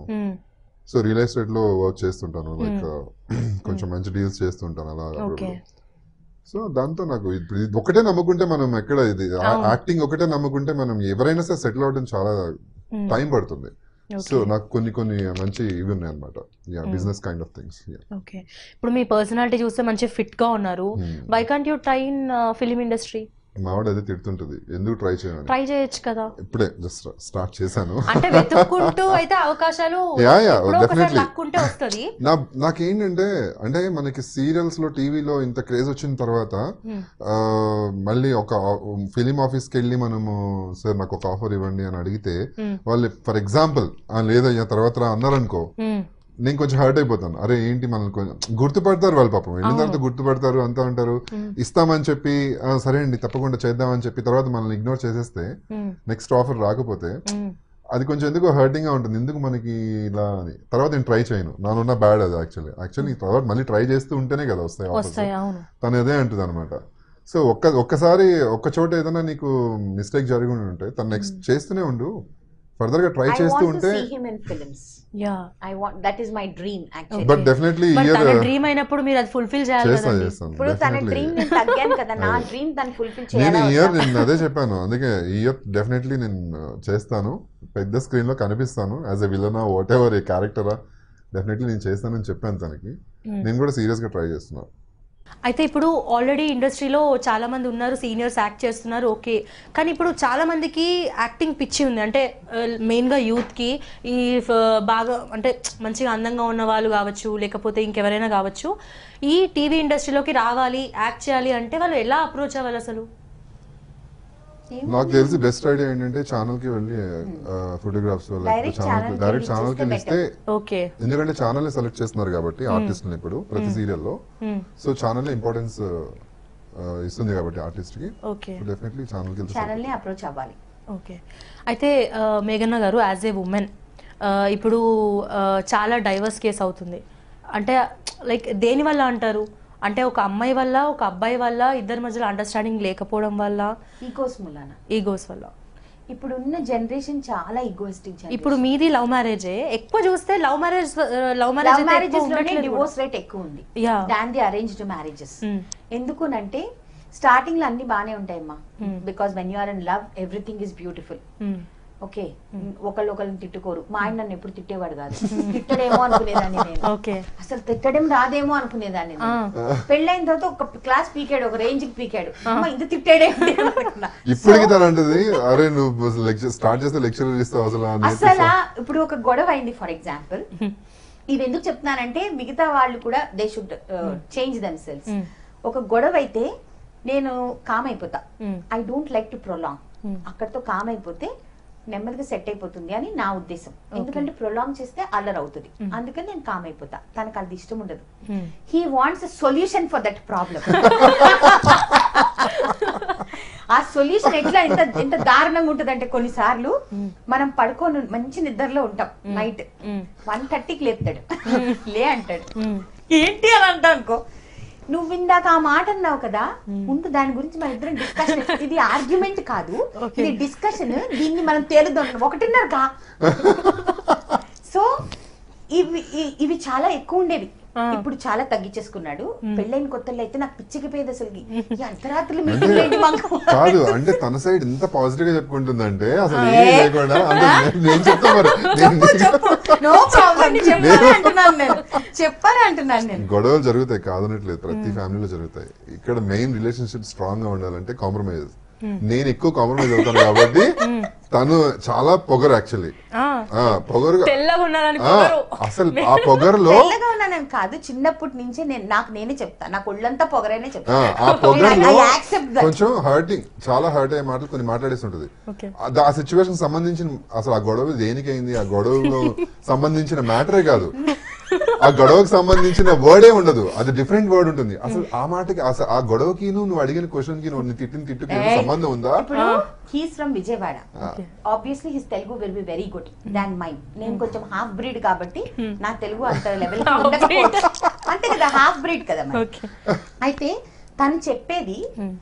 సో రియల్ ఎస్టేట్ లో వర్క్ చేస్తుంటాను లైక్ కొంచెం మంచి డీల్స్ చేస్తుంటాను అలా ఓకే సో దాంతో నాకు ఇప్పుడు ఇది ఒకటే నమ్ముకుంటే మనం ఎక్కడ ఇది అవును. యాక్టింగ్ ఒకటే నమ్ముకుంటే మనం ఎవరైనా సరే సెటిల్ అవడం చాలా టైం పడుతుంది సో నాకు కొన్ని కొన్ని మంచి ఇవి ఉన్నాయి అనమాట Hmm. Business kind of things okay ఇప్పుడు మీ పర్సనాలిటీ చూస్తే మంచి ఫిట్ గా ఉన్నారు why can't you try in film industry మావాడు అదే తిడుతుంటది ఎందుకు ట్రై చేయమని ట్రై చేయొచ్చు కదా ఇప్పుడే జస్ట్ స్టార్ట్ చేశాను అంటే వెతుక్కుంటూ అయితే అవకాశాలు Yeah, yeah, ఎప్పుడో ఒకసారి definitely. లక్ ఉంటే వస్తుంది నా నాకేంటంటే అంటే మనకి సీరియల్స్ లో టీవీలో ఇంత క్రేజ్ వచ్చిన తర్వాత ఆ, మళ్ళీ ఒక ఫిలిం ఆఫీస్కి వెళ్ళి మనము సార్ నాకు ఒక ఆఫర్ ఇవ్వండి అని అడిగితే వాళ్ళు ఫర్ ఎగ్జాంపుల్ లేదయ్యా తర్వాత రా అన్నారనుకో నేను కొంచెం హర్ట్ అయిపోతాను అరే ఏంటి మనల్ని కొంచెం గుర్తుపడతారు వాళ్ళు పాపం వెళ్ళిన తర్వాత అవును. గుర్తుపడతారు అంతా అంటారు ఇస్తామని చెప్పి "ఆ, సరే అండి తప్పకుండా చేద్దామని చెప్పి తర్వాత మనల్ని ఇగ్నోర్ చేసేస్తే నెక్స్ట్ ఆఫర్ రాకపోతే అది కొంచెం ఎందుకు హర్టింగ్ గా ఉంటుంది ఎందుకు మనకి ఇలా అని తర్వాత నేను ట్రై చేయను నానున్న బ్యాడ్ అది యాక్చువల్లీ యాక్చువల్లీ తర్వాత మళ్ళీ ట్రై చేస్తూ ఉంటేనే కదా వస్తాయి offers. వస్తాయి అవును తను అదే అంటుంది అనమాట సో ఒక్క ఒక్కసారి ఒక్క చోట ఏదైనా నీకు మిస్టేక్ జరిగి ఉంటే తను నెక్స్ట్ చేస్తూనే ఉండు ఫర్దర్ గా ట్రై ఐ చేస్తూ వాంట్ టు ఉంటే see him in films yeah I want that is my dream actually but definitely but year తన డ్రీమ్ అయినప్పుడు మీరు అది ఫుల్ఫిల్ చేయాలి చేస్తాను కదండి చేస్తాను ఇప్పుడు తన డెఫినెట్లీ డ్రీమ్ నేను తగ్గాను కదా నా డ్రీమ్ తను ఫుల్ఫిల్ నేను ఈ ఇయర్ చేయాలి నేను అదే చెప్పాను అందుకే ఈ ఇయర్ డెఫినెట్లీ నేను చేస్తాను పెద్ద స్క్రీన్ లో కనిపిస్తాను యాజ్ ఎ విలనా వాట్ ఎవర్ ఏ క్యారెక్టరా డెఫినెట్లీ నేను చేస్తానని చెప్పాను తనకి నేను కూడా సీరియస్ గా ట్రై చేస్తున్నాను అయితే ఇప్పుడు ఆల్రెడీ ఇండస్ట్రీలో చాలా మంది ఉన్నారు సీనియర్స్ యాక్ట్ చేస్తున్నారు ఓకే కానీ ఇప్పుడు చాలా మందికి యాక్టింగ్ పిచ్చి ఉంది అంటే మెయిన్ గా యూత్ కి ఈ ఫ- బాగా అంటే మంచిగా అందంగా ఉన్న వాళ్ళు కావచ్చు లేకపోతే ఇంకెవరైనా కావచ్చు ఈ టీవీ ఇండస్ట్రీలోకి రావాలి యాక్ట్ చేయాలి అంటే వాళ్ళు ఎలా అప్రోచ్ అవ్వాలి అసలు నాకు తెలిసి బెస్ట్ ఐడియా ఏంటంటే ఛానల్ కి వెళ్ళి ఫోటోగ్రాఫ్స్ Direct channel కి డైరెక్ట్ వెళ్ళి ఛానల్ కి చూస్తే ఇస్తే ఓకే ఎందుకంటే ఛానల్ సెలెక్ట్ చేస్తున్నారు కాబట్టి ఆర్టిస్ట్ ఇప్పుడు ప్రతి సీరియల్లో సో ఛానల్ ఇంపార్టెన్స్ ఇస్తుంది కాబట్టి ఆర్టిస్ట్ కి ఓకే డెఫినెట్లీ ఛానల్ కి ఛానల్ ని అప్రోచ్ అవ్వాలి ఓకే అయితే ఆ, మేఘన్న గారు యాజ్ ఏ ఉమెన్ ఇప్పుడు ఆ, చాలా డైవర్స్ కేస్ అవుతుంది అంటే లైక్ దేని వల్ల అంటారు అంటే ఒక అమ్మాయి వల్ల ఒక అబ్బాయి వల్ల ఇద్దరి మధ్యలో అండర్స్టాండింగ్ లేకపోవడం వల్ల ఈకోస్ మూలాన ఈగోస్ వల్ల ఇప్పుడున్న జనరేషన్ చాలా ఈగోయిస్టిక్ ఇప్పుడు మీది లవ్ మ్యారేజే ఎక్కువ చూస్తే love marriage love love marriage marriages లోనే డివోర్స్ రేట్ ఎక్కువ ఉంది yeah than the arranged marriages ఎందుకునంటే స్టార్టింగ్ లో అన్ని బానే ఉంటాయమ్మా Hmm. Because when you are in love everything is beautiful okay ఒకళ్ళు ఒకళ్ళని తిట్టుకోరు మా ఆయన నన్ను ఎప్పుడు తిట్టేవాడు కాదు తిట్టడేమో అనుకునేదాన్ని నేను ఓకే అసలు తిట్టడం రాదేమో అనుకునేదాన్ని నేను. పెళ్ళైన తర్వాత ఒక క్లాస్ పీకాడు ఒక రేంజ్ కి పీకాడు అమ్మ, ఇంత తిట్టాడే అనుకున్నా. ఇప్పటికి తను అంటది అరే నువ్వు లెక్చర్ స్టార్ట్ చేస్తే లెక్చర్ ఇస్తావు అసలు అని అసలు చెప్పేసి. ఇప్పుడు ఒక గొడవ అయింది ఫర్ ఎగ్జాంపుల్ ఇది ఎందుకు చెప్తున్నానంటే మిగతా వాళ్ళు కూడా they should change themselves Hmm. ఒక గొడవ అయితే నేను కామ్ అయిపోతా I don't like to prolong Hmm. అక్కడతో కామ్ అయిపోతే నెమ్మదిగా సెట్ అయిపోతుంది అని నా ఉద్దేశం ఎందుకంటే ప్రొలాంగ్ చేస్తే అల్లర్ అవుతుంది అందుకని నేను కామ్ అయిపోతా తనకు అది ఇష్టం ఉండదు he wants solution for that problem ఆ సొల్యూషన్ ఎట్లా ఎంత ఎంత దారుణంగా ఉంటదంటే కొన్నిసార్లు మనం పడుకొని మంచి నిద్రలో ఉంటాం నైట్ వన్ థర్టీకి లేపుతాడు లే అంటాడు ఏంటి అని అంటా అనుకో నువ్వు ఇందాక ఆ మాట అన్నావు కదా ఉంటు దాని గురించి మన ఇద్దరం డిస్కషన్ ఇది ఆర్గ్యుమెంట్ కాదు ఇది డిస్కషన్ దీన్ని మనం తేలుదాం ఒకటిన్నర కా సో ఇవి ఇ- ఇవి చాలా ఎక్కువ ఉండేవి ఇప్పుడు చాలా తగ్గించేసుకున్నాడు పెళ్ళైన కొత్తలో అయితే నాకు పిచ్చికిపోయేది అసలు ఈ అర్ధరాత్రులు అంటే మీకు మంకు కాదు అంటే తన సైడ్ ఎంత పాజిటివ్ గా చెప్పుకుంటుందంటే అసలు ఏమీ లేకుండా అంటే నేను- నేను చెప్తా మరి నేను నో ప్రాబ్లం చెప్పాను అంటున్నాను నేను చెప్పాను అంటున్నాను నేను గొడవలు జరుగుతాయి కాదనట్లేదు ప్రతి ఫ్యామిలీలో జరుగుతాయి ఇక్కడ మెయిన్ రిలేషన్షిప్ స్ట్రాంగ్ గా ఉండాలంటే కాంప్రమైజ్ నేను ఎక్కువ కాంప్రమైజ్ అవుతాను కాబట్టి తను చాలా పొగరు యాక్చువల్లీ ఆ, పొగరుగా తెల్లగా ఉన్నారని ఆ, పొగరు. అసలు ఆ పొగరులో తెల్లగా ఉన్నానని కాదు చిన్నప్పటి నుంచే నేను నాకు నేనే చెప్తా నాకు ఒళ్ళంతా పొగరైనే ఆ, చెప్తా ఆ పొగరులో I accept that. కొంచెం హర్టింగ్ చాలా హర్ట్ అయ్యే మాటలు కొన్ని మాట్లాడేస్తుంటది Okay. ఆ- ఆ సిచ్యువేషన్ సంబంధించిన అసలు ఆ గొడవ దేనికైంది ఆ గొడవలో సంబంధించిన మ్యాటరే కాదు ఆ గొడవకు సంబంధించిన వర్డే ఉండదు అది డిఫరెంట్ వర్డ్ ఉంటుంది అసలు ఆ మాటకి అసలు ఆ గొడవకి నువ్వు అడిగిన క్వశ్చన్ కి నువ్వు తిట్టిన తిట్టుకి ఏమైనా సంబంధం ఉందా ఇప్పుడు he's from Vijayawada obviously his Telugu will be very good than mine నేను కొంచెం హాఫ్ బ్రీడ్ కాబట్టి నా తెలుగు అంత లెవెల్ Half ఉండకపోవచ్చు అంతే కదా హాఫ్ బ్రీడ్ కదా మరి. ఓకే అయితే తను చెప్పేది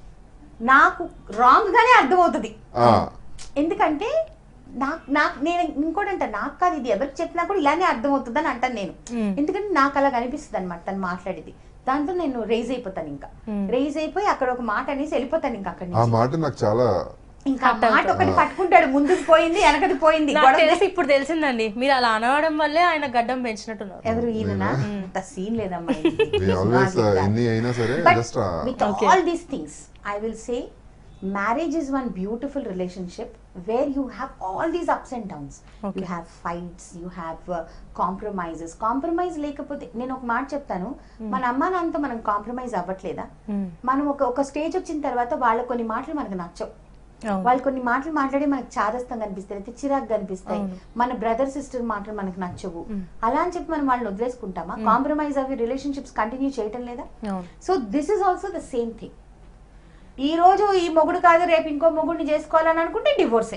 నాకు రాంగ్ గానే అర్థమవుతుంది ఆ, ఎందుకంటే నాకు నాకు నేను ఇంకోటి అంట నాకు కాదు ఇది ఎవరికి చెప్పినా కూడా ఇలానే అర్థమవుతుంది అని అంటాను నేను Hmm. ఎందుకంటే నాకు అలా అనిపిస్తుంది అనమాట తను మాట్లాడేది దాంతో నేను రేజ్ అయిపోతాను ఇంకా Hmm. రేజ్ అయిపోయి అక్కడ ఒక మాట అనేసి వెళ్ళిపోతాను ఇంకా అక్కడి ఆ నుంచి మాట నాకు చాలా ఇంకా ఆ మాట ఒకటి పట్టుకుంటాడు ముందుకు పోయింది వెనకది పోయింది నాకు గొడవ తెలిసి ఇప్పుడు తెలిసిందండి మీరు అలా అనవడం వల్లే ఆయన గడ్డం పెంచినట్టున్నారు ఎవరు ఈయననా అంత సీన్ లేదమ్మా we always, uh, ఎన్ని అయినా సరే just, uh, with Okay. All these things I will say marriage is one beautiful relationship where you have all these ups and downs Okay. You have fights you have compromises compromise లేకపోతే నేను ఒక మాట చెప్తాను మన అమ్మా నాన్నతో మనం compromise అవ్వట్లేదా Hmm. మనం ఒక ఒక స్టేజ్ వచ్చిన తర్వాత వాళ్ళ కొన్ని మాటలు మనకు నచ్చవు అవును. వాళ్ళు కొన్ని మాటలు మాట్లాడి మనకు చాదస్తం కనిపిస్తాయి అయితే చిరాకు కనిపిస్తాయి అవును. మన బ్రదర్ సిస్టర్ మాటలు మనకు నచ్చవు Mm. అలా అని చెప్పి మనం వాళ్ళని వదిలేసుకుంటామా కాంప్రమైజ్ అవి రిలేషన్షిప్స్ కంటిన్యూ చేయటం లేదా అవును so this is also the same thing ఈ రోజు ఈ మొగుడు కాదు రేపు ఇంకో మొగుడిని చేసుకోవాలని అనుకుంటే డివోర్సే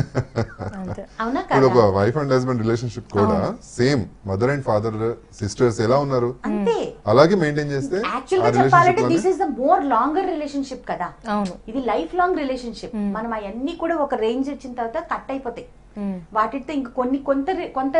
అంతే అవునా ఇప్పుడు ఒక కదా వైఫ్ అండ్ హస్బెండ్ రిలేషన్షిప్ కూడా same mother and father sisters ఎలా ఉన్నారు అంతే అలాగే మెయింటైన్ చేస్తే యాక్చువల్ ఆ గా చెప్పాలంటే relationship this is the more longer relationship కదా అవును ఇది లైఫ్ లాంగ్ రిలేషన్షిప్ మనం అవన్నీ కూడా ఒక రేంజ్ వచ్చిన తర్వాత కట్ అయిపోతాయి Hmm. వాటితో ఇంక కొన్ని కొంత రే- కొంత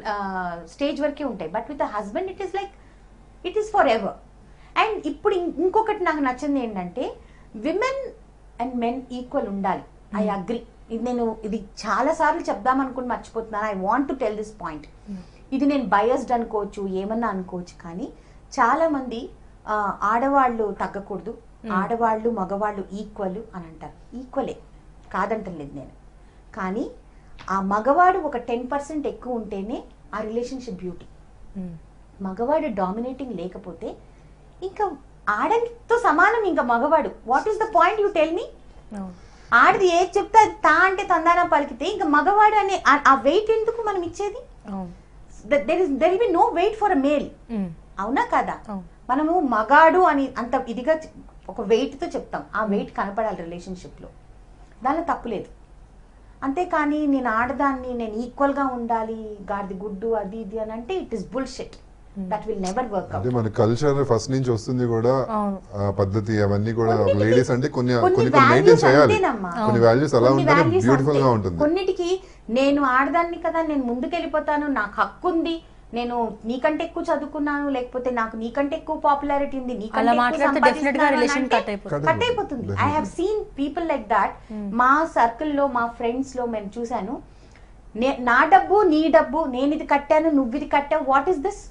స్టేజ్ వరకే ఉంటాయి but with husband it is like it is forever and ఇప్పుడు ఇం- ఇంకొకటి నాకు నచ్చింది ఏంటంటే విమెన్ అండ్ మెన్ ఈక్వల్ ఉండాలి ఐ అగ్రి ఇది నేను ఇది చాలా సార్లు చెప్దాం అనుకుని మర్చిపోతున్నాను I want to tell this point ఇది నేను బయస్డ్ అనుకోవచ్చు ఏమన్నా అనుకోవచ్చు కానీ చాలా మంది ఆ, ఆడవాళ్ళు తగ్గకూడదు ఆడవాళ్ళు మగవాళ్ళు ఈక్వల్ అని అంటారు ఈక్వలే కాదంటలేదు నేను కానీ ఆ మగవాడు ఒక టెన్ పర్సెంట్ ఎక్కువ ఉంటేనే ఆ రిలేషన్షిప్ బ్యూటీ Hmm. మగవాడు డామినేటింగ్ లేకపోతే ఇంకా ఆడతో సమానం ఇంకా మగవాడు what is the point you tell me అవును ఆడది ఏది చెప్తే అది తా అంటే తందానా పలికితే ఇంకా మగవాడు అనే ఆ- ఆ వెయిట్ ఎందుకు మనం ఇచ్చేది అవును there is there be no weight for a male Hmm. అవునా కదా అవును మనము మగాడు అని అంత ఇదిగా చె- ఒక weight తో చెప్తాం ఆ వెయిట్ కనపడాలి రిలేషన్షిప్ లో దానిలో తప్పులేదు అంతేకాని నేను ఆడదాన్ని నేను ఈక్వల్ గా ఉండాలి గాడిది గుడ్డు అది ఇది అని అంటే it is bullshit that will never work అంటే అవుట్ మన కల్చర్ ఫస్ట్ నుంచి వస్తుంది కూడా అవును. ఆ పద్ధతి అవన్నీ కూడా కొన్నిటికి- లేడీస్ అంటే కొన్ని కొన్ని కొన్ని కొన్ని మెయింటైన్ values చేయాలి అంతేనమ్మా. కొన్ని వాల్యూస్ అలా కొన్ని ఉంటేనే values బ్యూటిఫుల్ గా అంతే. ఉంటుంది కొన్నిటికి నేను ఆడదాన్ని కదా నేను ముందుకెళ్ళిపోతాను నాకు హక్కు ఉంది నేను నీకంటే ఎక్కువ చదువుకున్నాను లేకపోతే నాకు నీకంటే ఎక్కువ పాపులారిటీ ఉంది నీకంటే అలా ఎక్కువ మాట్లాడితే definitely గా సంపాదిస్తున్నాను relation అంటే cut అయిపోతుంది. Cut కట్ అయిపోతుంది I Definitely. Have seen people like that మా సర్కిల్ లో మా ఫ్రెండ్స్ లో మేము చూసాను నే- నా డబ్బు నీ డబ్బు నేను ఇది కట్టాను నువ్వు ఇది కట్టావు వాట్ ఈస్ దిస్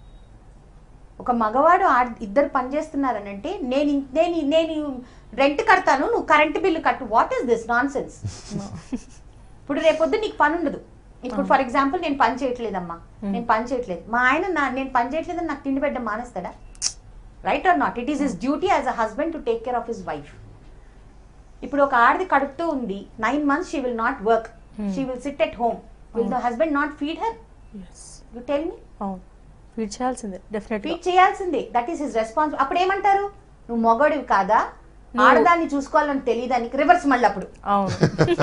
ఒక మగవాడు ఆడ ఇద్దరు పనిచేస్తున్నారనంటే నేను ఇన్- నేను నేను రెంట్ కడతాను నువ్వు కరెంట్ బిల్లు కట్టు what is this nonsense ఇప్పుడు రేపొద్దు నీకు పని ఉండదు ఇప్పుడు ఫర్ ఎగ్జాంపుల్ నేను పని చేయట్లేదమ్మా నేను పని చేయట్లేదు మా ఆయన నా నేను పని చేయట్లేదని నాకు తిండి పెట్టడం మానేస్తాడా right or not it is his duty as a husband to take care of his wife ఇప్పుడు ఒక ఆడది కడుపుతూ ఉంది nine months she will not work she will sit at home will the husband not feed her yes you tell me అవును feed చేయాల్సిందే డెఫినెట్గా feed చేయాల్సిందే that is his response అప్పుడు ఏమంటారు నువ్వు మొగడివి కాదా నువ్వు- ఆడదాన్ని చూసుకోవాలని తెలియదానికి రివర్స్ మళ్ళీ అప్పుడు అవును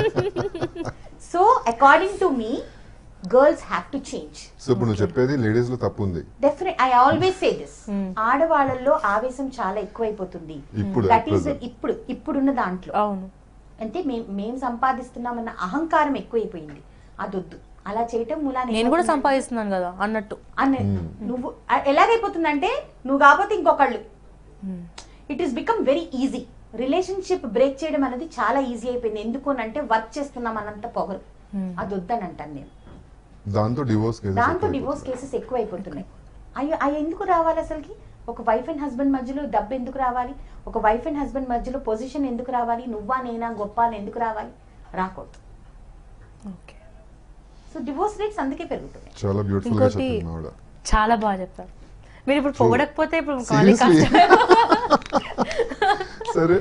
so according to me girls have to change so ఇప్పుడు నువ్వు చెప్పేది లేడీస్ లో తప్పు ఉంది definite I always say this Hmm. ఆడవాళ్ళల్లో ఆవేశం చాలా ఎక్కువైపోతుంది ఇప్పుడు దట్ ఈస్ present. ఇప్పుడు ఇప్పుడున్న దాంట్లో అవును అంటే మేం మేము సంపాదిస్తున్నామన్న అహంకారం ఎక్కువైపోయింది అదొద్దు అలా చేయటం మూలాన నేను కూడా ఏమవుతుందంటే- సంపాదిస్తున్నాను కదా అన్నట్టు అన్న నువ్వు అ- ఎలాగైపోతుందంటే నువ్వు కాకపోతే ఇంకొకళ్ళు it is become very easy relationship break చేయడం అనేది చాలా ఈజీ అయిపోయింది ఎందుకు అని అంటే వర్క్ చేస్తున్నాం అన్నంత పొగరు అది వద్దని అంటాను నేను దాంతో డివోర్స్ కేసెస్ దాంతో డివోర్స్ కేసెస్ ఎక్కువ అయిపోతున్నాయి అయ్యో అవి ఎందుకు రావాలి అసలుకి ఒక వైఫ్ అండ్ హస్బెండ్ మధ్యలో డబ్బు ఎందుకు రావాలి ఒక వైఫ్ అండ్ హస్బెండ్ మధ్యలో పొజిషన్ ఎందుకు రావాలి నువ్వా నేనా గొప్ప అని ఎందుకు రావాలి రాకూడదు ఓకే సో డివోర్స్ రేట్స్ అందుకే పెరుగుతున్నాయి చాలా బ్యూటిఫుల్ గా ఇంకోటి చెప్పింది ఆవిడ చాలా బాగా చెప్పారు మీరు ఇప్పుడు పొగడకపోతే ఇప్పుడు మళ్ళీ Seriously? కష్టం సరే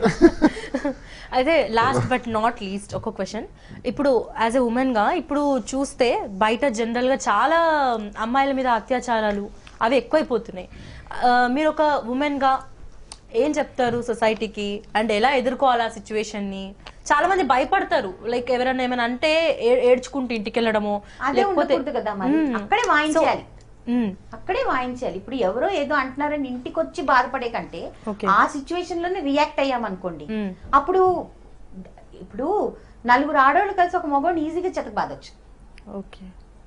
అయితే లాస్ట్ బట్ నాట్ లీస్ట్ ఒక క్వశ్చన్ ఇప్పుడు యాజ్ ఎ ఉమెన్ గా ఇప్పుడు చూస్తే బయట జనరల్ గా చాలా అమ్మాయిల మీద అత్యాచారాలు అవి ఎక్కువైపోతున్నాయి ఆ, మీరు ఒక ఉమెన్ గా ఏం చెప్తారు సొసైటీకి అండ్ ఎలా ఎదుర్కోవాలి ఆ సిచ్యువేషన్ ని చాలా మంది భయపడతారు లైక్ ఎవరైనా ఏమైనా అంటే ఏ- ఏడ్చుకుంటూ ఇంటికి వెళ్ళడమో అదే ఉండకూడదు కదా మరి మ్మ్. అక్కడే వాయించాలి మ్మ్. అక్కడే వాయించాలి ఇప్పుడు ఎవరో ఏదో అంటున్నారని ఇంటికి వచ్చి బాధపడే కంటే Okay. ఆ సిచ్యువేషన్ లోనే రియాక్ట్ అయ్యామనుకోండి మ్మ్. అప్పుడు ఇప్పుడు నలుగురు ఆడవాళ్ళు కలిసి ఒక మగవాడిని ఈజీగా చెతకు బాధొచ్చు okay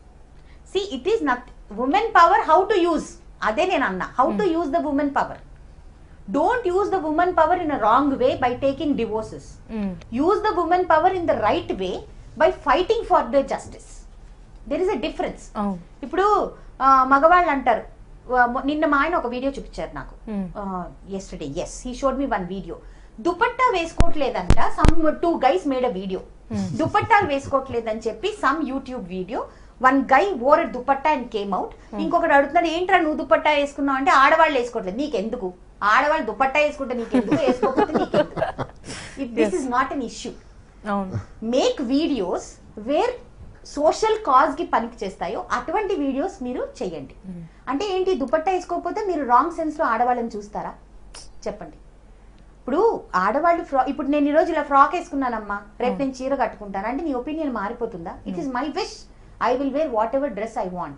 see it is not women power how to use అదే నేను అన్నా how to use the women power don't use the women power in a wrong way by taking divorces hmm. Use the women power in the right way by fighting for the justice there is a difference అవును ఇప్పుడు ఆ, మగవాళ్ళు అంటారు ఆ, మొ- నిన్న మా ఆయన ఒక వీడియో చూపించారు నాకు Hmm. Yesterday yes he showed me one video dupatta వేసుకోవట్లేదంట some two guys made a video దుపట్టాలు వేసుకోవట్లేదని చెప్పి some YouTube video one guy wore dupatta and came out ఇంకొకటి అడుగుతున్నాడు ఏంట్రా నువ్వు దుపట్టా వేసుకున్నావు అంటే ఆడవాళ్ళు వేసుకోవట్లేదు నీకెందుకు ఆడవాళ్ళు దుపట్టా వేసుకుంటే నీకెందుకు వేసుకోకపోతే నీకెందుకు this is not an issue అవును make videos where social cause కి పనికి చేస్తాయో అటువంటి వీడియోస్ మీరు చెయ్యండి అంటే ఏంటి దుపట్టా వేసుకోకపోతే మీరు రాంగ్ సెన్స్ లో ఆడవాళ్ళని చూస్తారా చెప్పండి ఇప్పుడు ఆడవాళ్ళు ఫ్రా ఇప్పుడు నేను ఈరోజు ఇలా ఫ్రాక్ వేసుకున్నానమ్మా రేపు నేను చీర కట్టుకుంటాను అంటే నీ ఒపీనియన్ మారిపోతుందా it is my wish I will wear whatever dress I want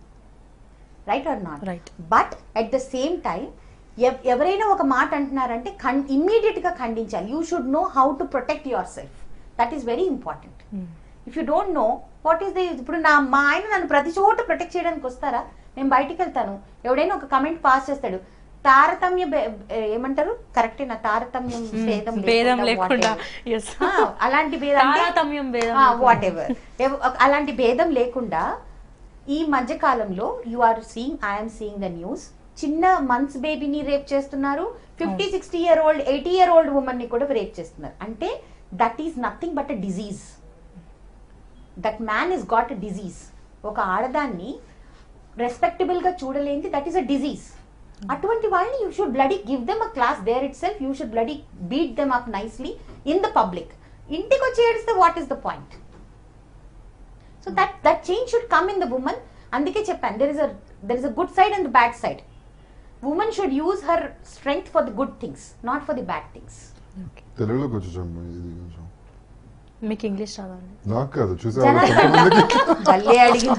right or not Right. But at the same time ఎవరైనా ఒక మాట అంటున్నారంటే ఖండ్ ఇమ్మీడియట్ గా ఖండించాలి you should know how to protect yourself that is very important if you don't know what is the ఇప్పుడు నా మా ఆయన నన్ను ప్రతి చోట ప్రొటెక్ట్ చేయడానికి వస్తారా నేను బయటికి వెళ్తాను ఎవడైనా ఒక కమెంట్ పాస్ చేస్తాడు తారతమ్య భే- ఏమంటారు కరెక్టేనా తారతమ్యం భేదం భేదం లేకుండా whatever. ఎస్ ఆ, అలాంటి భేదం తారతమ్యం భేదం వాట్ ఎవర్ అలాంటి భేదం లేకుండా ఈ మధ్య కాలంలో you are seeing I'm seeing the news చిన్న మంత్స్ బేబీని రేప్ చేస్తున్నారు fifty sixty year old eighty year old women ని కూడా రేప్ చేస్తున్నారు అంటే that is nothing but a disease that man is got a disease ఒక ఆడదాన్ని రెస్పెక్టబుల్ గా చూడలేంది దట్ ఈస్ అ డిజీజ్ అటువంటి వాళ్ళని you should bloody give them a class there itself you should bloody beat them up nicely in the public ఇంటికి వచ్చి ఏడిస్తే what is the point so that that change should come in the women అందుకే చెప్పాను there is a there is a good side and bad side women should use her strength for the good things not for the bad things తెలుగులోకి వచ్చేసాం ఇది కొంచెం మీకు English రాదండి నాకు కాదు చూసా జనాలు భలే అడిగింది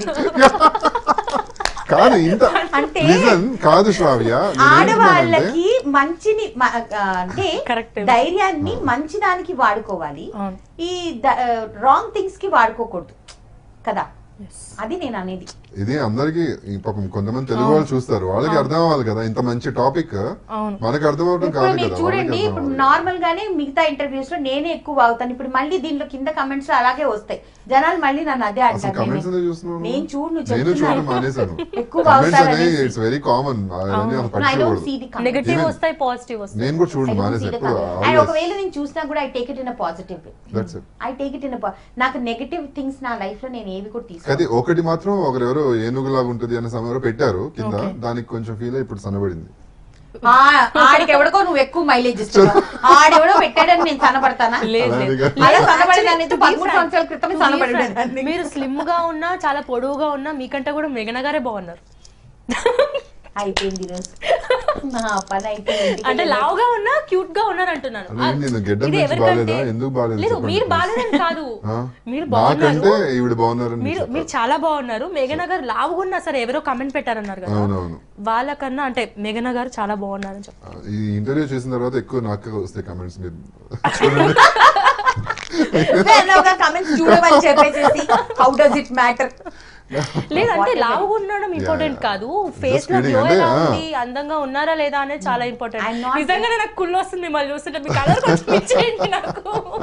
కాదు ఇంత అంటే రీజన్ కాదు శ్రావ్య నేను ఏమంటున్నానంటే, ఆడవాళ్ళకి మంచిని మ- ఆ, అంటే Correct. ధైర్యాన్ని మంచి దానికి వాడుకోవాలి అవును ఈ రాంగ్ థింగ్స్ కి వాడుకోకూడదు కదా ఎస్ అది నేను అనేది ఇది అందరికి పాపం కొంతమంది తెలుగు వాళ్ళు చూస్తారు వాళ్ళకి అర్థం అవ్వాలి కదా ఇంత మంచి టాపిక్ అవును మనకు అర్థం అవడం ఇప్పుడు కాదు మీరు కదా చూడండి వాళ్ళకి ఇప్పుడు అర్థం అవ్వాలి. నార్మల్ గానే మిగతా ఇంటర్వ్యూస్ లో నేనే ఎక్కువ అవుతాను ఇప్పుడు మళ్ళీ దీంట్లో కింద కమెంట్స్ లో అలాగే వస్తాయి జనాలు మళ్ళీ నన్ను అదే అసలు అంటారు కమెంట్స్ నేను- ఎందుకు చూస్తున్నావు నేను చూడు నువ్వు నేను చూడడం చెప్తున్నాను మానేశాను ఎక్కువ కమెంట్స్ అవుతారు అనేవి అనేసి. ఇట్స్ వెరీ కామన్ అవన్నీ అసలు ఐ డోంట్ పట్టించుకోకూడదు సీ ది నెగటివ్ Even- వస్తాయి పాజిటివ్ వస్తాయి నేను కూడా చూడండి మానేసి ఎప్పుడు అండ్ ఒకవేళ నేను చూసినా కూడా I take it in positive way that's it I take it in నాకు నెగటివ్ థింగ్స్ నా లైఫ్ లో నేను ఏవి కూడా అది తీసుకోను ఒకటి మాత్రం ఒకరెవరో ఏనుగులాగా ఉంటుంది అనే సమయంలో పెట్టారు కింద Okay. దానికి కొంచెం ఫీల్ అయ్యి ఇప్పుడు సన్నబడింది ఆ- ఆడికి ఎవడికో నువ్వు ఎక్కువ మైలేజ్ ఇస్తున్నావు ఆడెవడో పెట్టాడని నేను సన్నపడతానా లేదు అలానే లేదు. కాదు. అలా లేదు, సన్నబడేదాన్ని actually, అయితే to be పదమూడు frank, సంవత్సరాల క్రితమే to be సన్నబడి frank, ఉండేదాన్ని. మీరు స్లిమ్ గా ఉన్నా చాలా పొడవుగా ఉన్నా మీకంటే కూడా మెగన గారే బాగున్నారు అయిపోయింది ఈరోజు నా పని అయిపోయింది అంటే లావుగా ఉన్నా క్యూట్ గా ఉన్నారు అంటున్నాను అదే నేను గెడ్డం ఇది నుంచి ఎవరికంటే- బాగాలేదా? ఎందుకు బాగాలేదు లేదు చెప్పండి మీరు please. బాగాలేదని కాదు ఆ? మీరు నాకంటే బాగున్నారు ఈవిడ బాగున్నారని మీరు చెప్పారు. మీరు చాలా బాగున్నారు మేఘన గారు లావుగా ఉన్నా సరే ఎవరో కమెంట్ పెట్టారన్నారు కదా అవునవును వాళ్ళకన్నా అంటే మేఘన గారు చాలా బాగున్నారని చెప్పారు ఈ ఇంటర్వ్యూ చేసిన తర్వాత ఎక్కువ నాకు వస్తాయి కమెంట్స్ మీరు చూడండి కమెంట్స్ చూడమని చెప్పేసి హౌ డస్ ఇట్ మ్యాటర్ లేదంటే Whatever. లావుగా ఉండడం ఇంపార్టెంట్ yeah. కాదు ఫేస్ Just లో kidding. గ్లో అంటే, ఎలా ah. ఉంది అందంగా ఉన్నారా లేదా అనేది చాలా ఇంపార్టెంట్ I'm not- నిజంగానే నాకు కుళ్ళు వస్తుంది మిమ్మల్ని చూస్తుంటే మీ కలర్ కొంచెం ఇచ్చేయండి నాకు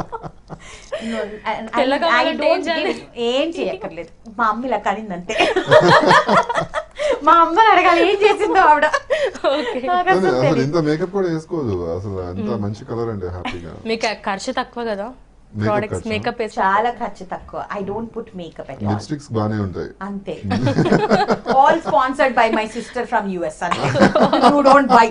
తెల్లగా ఐ ఉండాలంటే ఏం డోంట్ చేయాలి? ఏం చేయక్కర్లేదు మా అమ్మ ఇలా కనింది అంతే మా అమ్మని అడగాలి ఏం చేసిందో ఆవిడ ఓకే నాకు కానీ అసలు అసలు తెలీదు. ఇంత మేకప్ కూడా వేసుకోదు అసలు ఎంత మంచి కలర్ అంటే హ్యాపీగా మీకు ఖర్చు తక్కువ కదా Makeup ప్రోడక్ట్స్ ఖర్చా? మేకప్ వేసి చాలా ఖర్చు తక్కువ I don't put makeup at all lipsticks బానే ఉంటాయి అంతే all sponsored by my sister from US అంతే you don't buy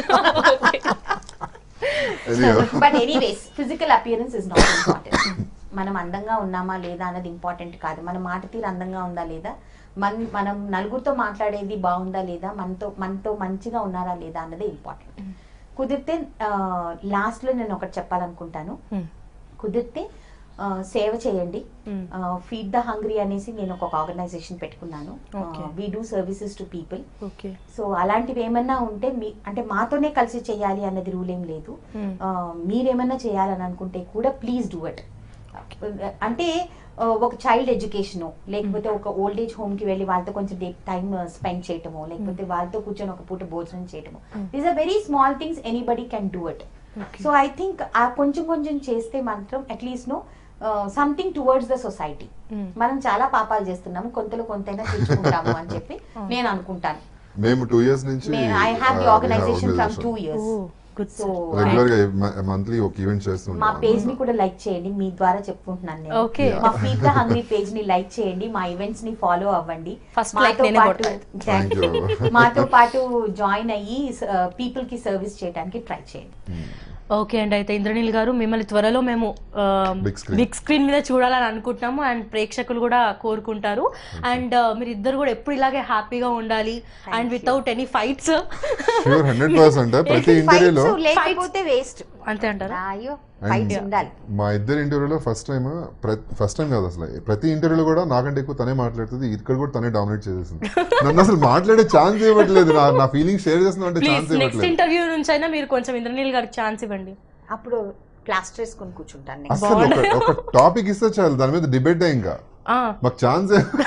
Anyway. But anyways physical appearance is not important మనం అందంగా ఉన్నామా లేదా అన్నది ఇంపార్టెంట్ కాదు మన మాట తీరు అందంగా ఉందా లేదా మన మనం నలుగురితో మాట్లాడేది బాగుందా లేదా మనతో మనతో మంచిగా ఉన్నారా లేదా అన్నది ఇంపార్టెంట్ కుదిరితే లాస్ట్ లో నేను ఒకటి చెప్పాలనుకుంటాను Hmm. కుదిరితే ఆ, సేవ చేయండి Hmm. ఫీడ్ ద హంగ్రీ అనేసి నేను ఒక ఆర్గనైజేషన్ పెట్టుకున్నాను Okay. We do services to people okay so అలాంటివి ఏమన్నా ఉంటే మీ అంటే మాతోనే కలిసి చేయాలి అన్నది రూల్ ఏం లేదు Hmm. ఆ, మీరేమన్నా చేయాలని అనుకుంటే కూడా ప్లీజ్ డూ ఇట్ అంటే ఆ, ఒక చైల్డ్ ఎడ్యుకేషన్ లేకపోతే ఒక ఓల్డ్ ఏజ్ హోమ్ కి వెళ్ళి వాళ్ళతో కొంచెం టైం స్పెండ్ చేయటము లేకపోతే వాళ్ళతో కూర్చొని ఒక పూట భోజనం చేయటము Hmm. These are very small things anybody can do it Okay. So I think ఆ కొంచెం కొంచెం చేస్తే మాత్రం at least no something towards the society Hmm. మనం చాలా పాపాలు చేస్తున్నాము కొంతలో కొంతైనా తెచ్చుకుంటాము అని చెప్పి నేను అనుకుంటాను మేము టూ ఇయర్స్ నుంచి I have the organization from two years good so regular గా మంత్లీ ఒక ఈవెంట్ మా చేస్తుంటాం పేజ్ ని కూడా లైక్ చేయండి మీ ద్వారా చెప్పుకుంటున్నాను నేను ఓకే Yeah. మా ఫీడ్ ద హంగ్రీ పేజ్ ని లైక్ చేయండి మా ఈవెంట్స్ ని ఫాలో అవ్వండి First మాతో like నేనే పాటు- కొట్టాలి. Thank you. మాతో పాటు జాయిన్ అయ్యి పీపుల్ కి సర్వీస్ చేయడానికి ట్రై చేయండి ఓకే అండి అయితే ఇంద్రనీల్ గారు మిమ్మల్ని త్వరలో మేము Big screen. బిగ్ స్క్రీన్ మీద చూడాలని అనుకుంటున్నాము అండ్ ప్రేక్షకులు కూడా కోరుకుంటారు అండ్ మీరు ఇద్దరు కూడా ఎప్పుడు ఇలాగే హ్యాపీగా ఉండాలి and you. Without any fights sure hundred percent ప్రతి ఇంటర్వ్యూలో Fights లేకపోతే వేస్ట్ అంతే అంటారా అయ్యో ఫైట్స్ ఉండాలి మా ఇద్దరు ఇంటర్వ్యూలో ఫస్ట్ టైం ఫస్ట్ టైం కాదు అసలు ప్రతి ఇంటర్వ్యూలో కూడా నాకంటే ఎక్కువ తనే మాట్లాడుతుంది ఇక్కడ కూడా తనే డామినేట్ చేసేసింది నన్ను అసలు మాట్లాడే ఛాన్స్ ఇవ్వట్లేదు నా నా ఫీలింగ్ షేర్ చేస్తున్నా అంటే ప్లీజ్ ఛాన్స్ నెక్స్ట్ ఇవ్వట్లేదు ఇంటర్వ్యూ నుంచి అయినా మీరు కొంచెం ఇంద్రనీల్ గారికి ఛాన్స్ ఇవ్వండి అప్పుడు ప్లాస్టర్ వేసుకొని కూర్చుంటాను నేను. అసలు ఒక- ఒక టాపిక్ ఇస్తే చాలు దాని మీద డిబేట్ ఇంకా ఆ, మాకు ఛాన్స్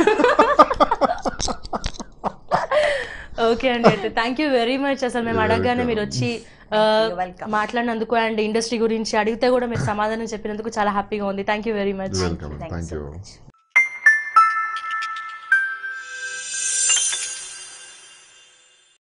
ఓకే అండి అయితే థ్యాంక్ యూ వెరీ మచ్ అసలు మేము You're అడగగానే welcome. మీరు వచ్చి ఆ, You're welcome. మాట్లాడినందుకు అండ్ ఇండస్ట్రీ గురించి అడిగితే కూడా మీరు సమాధానం చెప్పినందుకు చాలా హ్యాపీగా ఉంది thank you very much welcome Thank you thank so you much.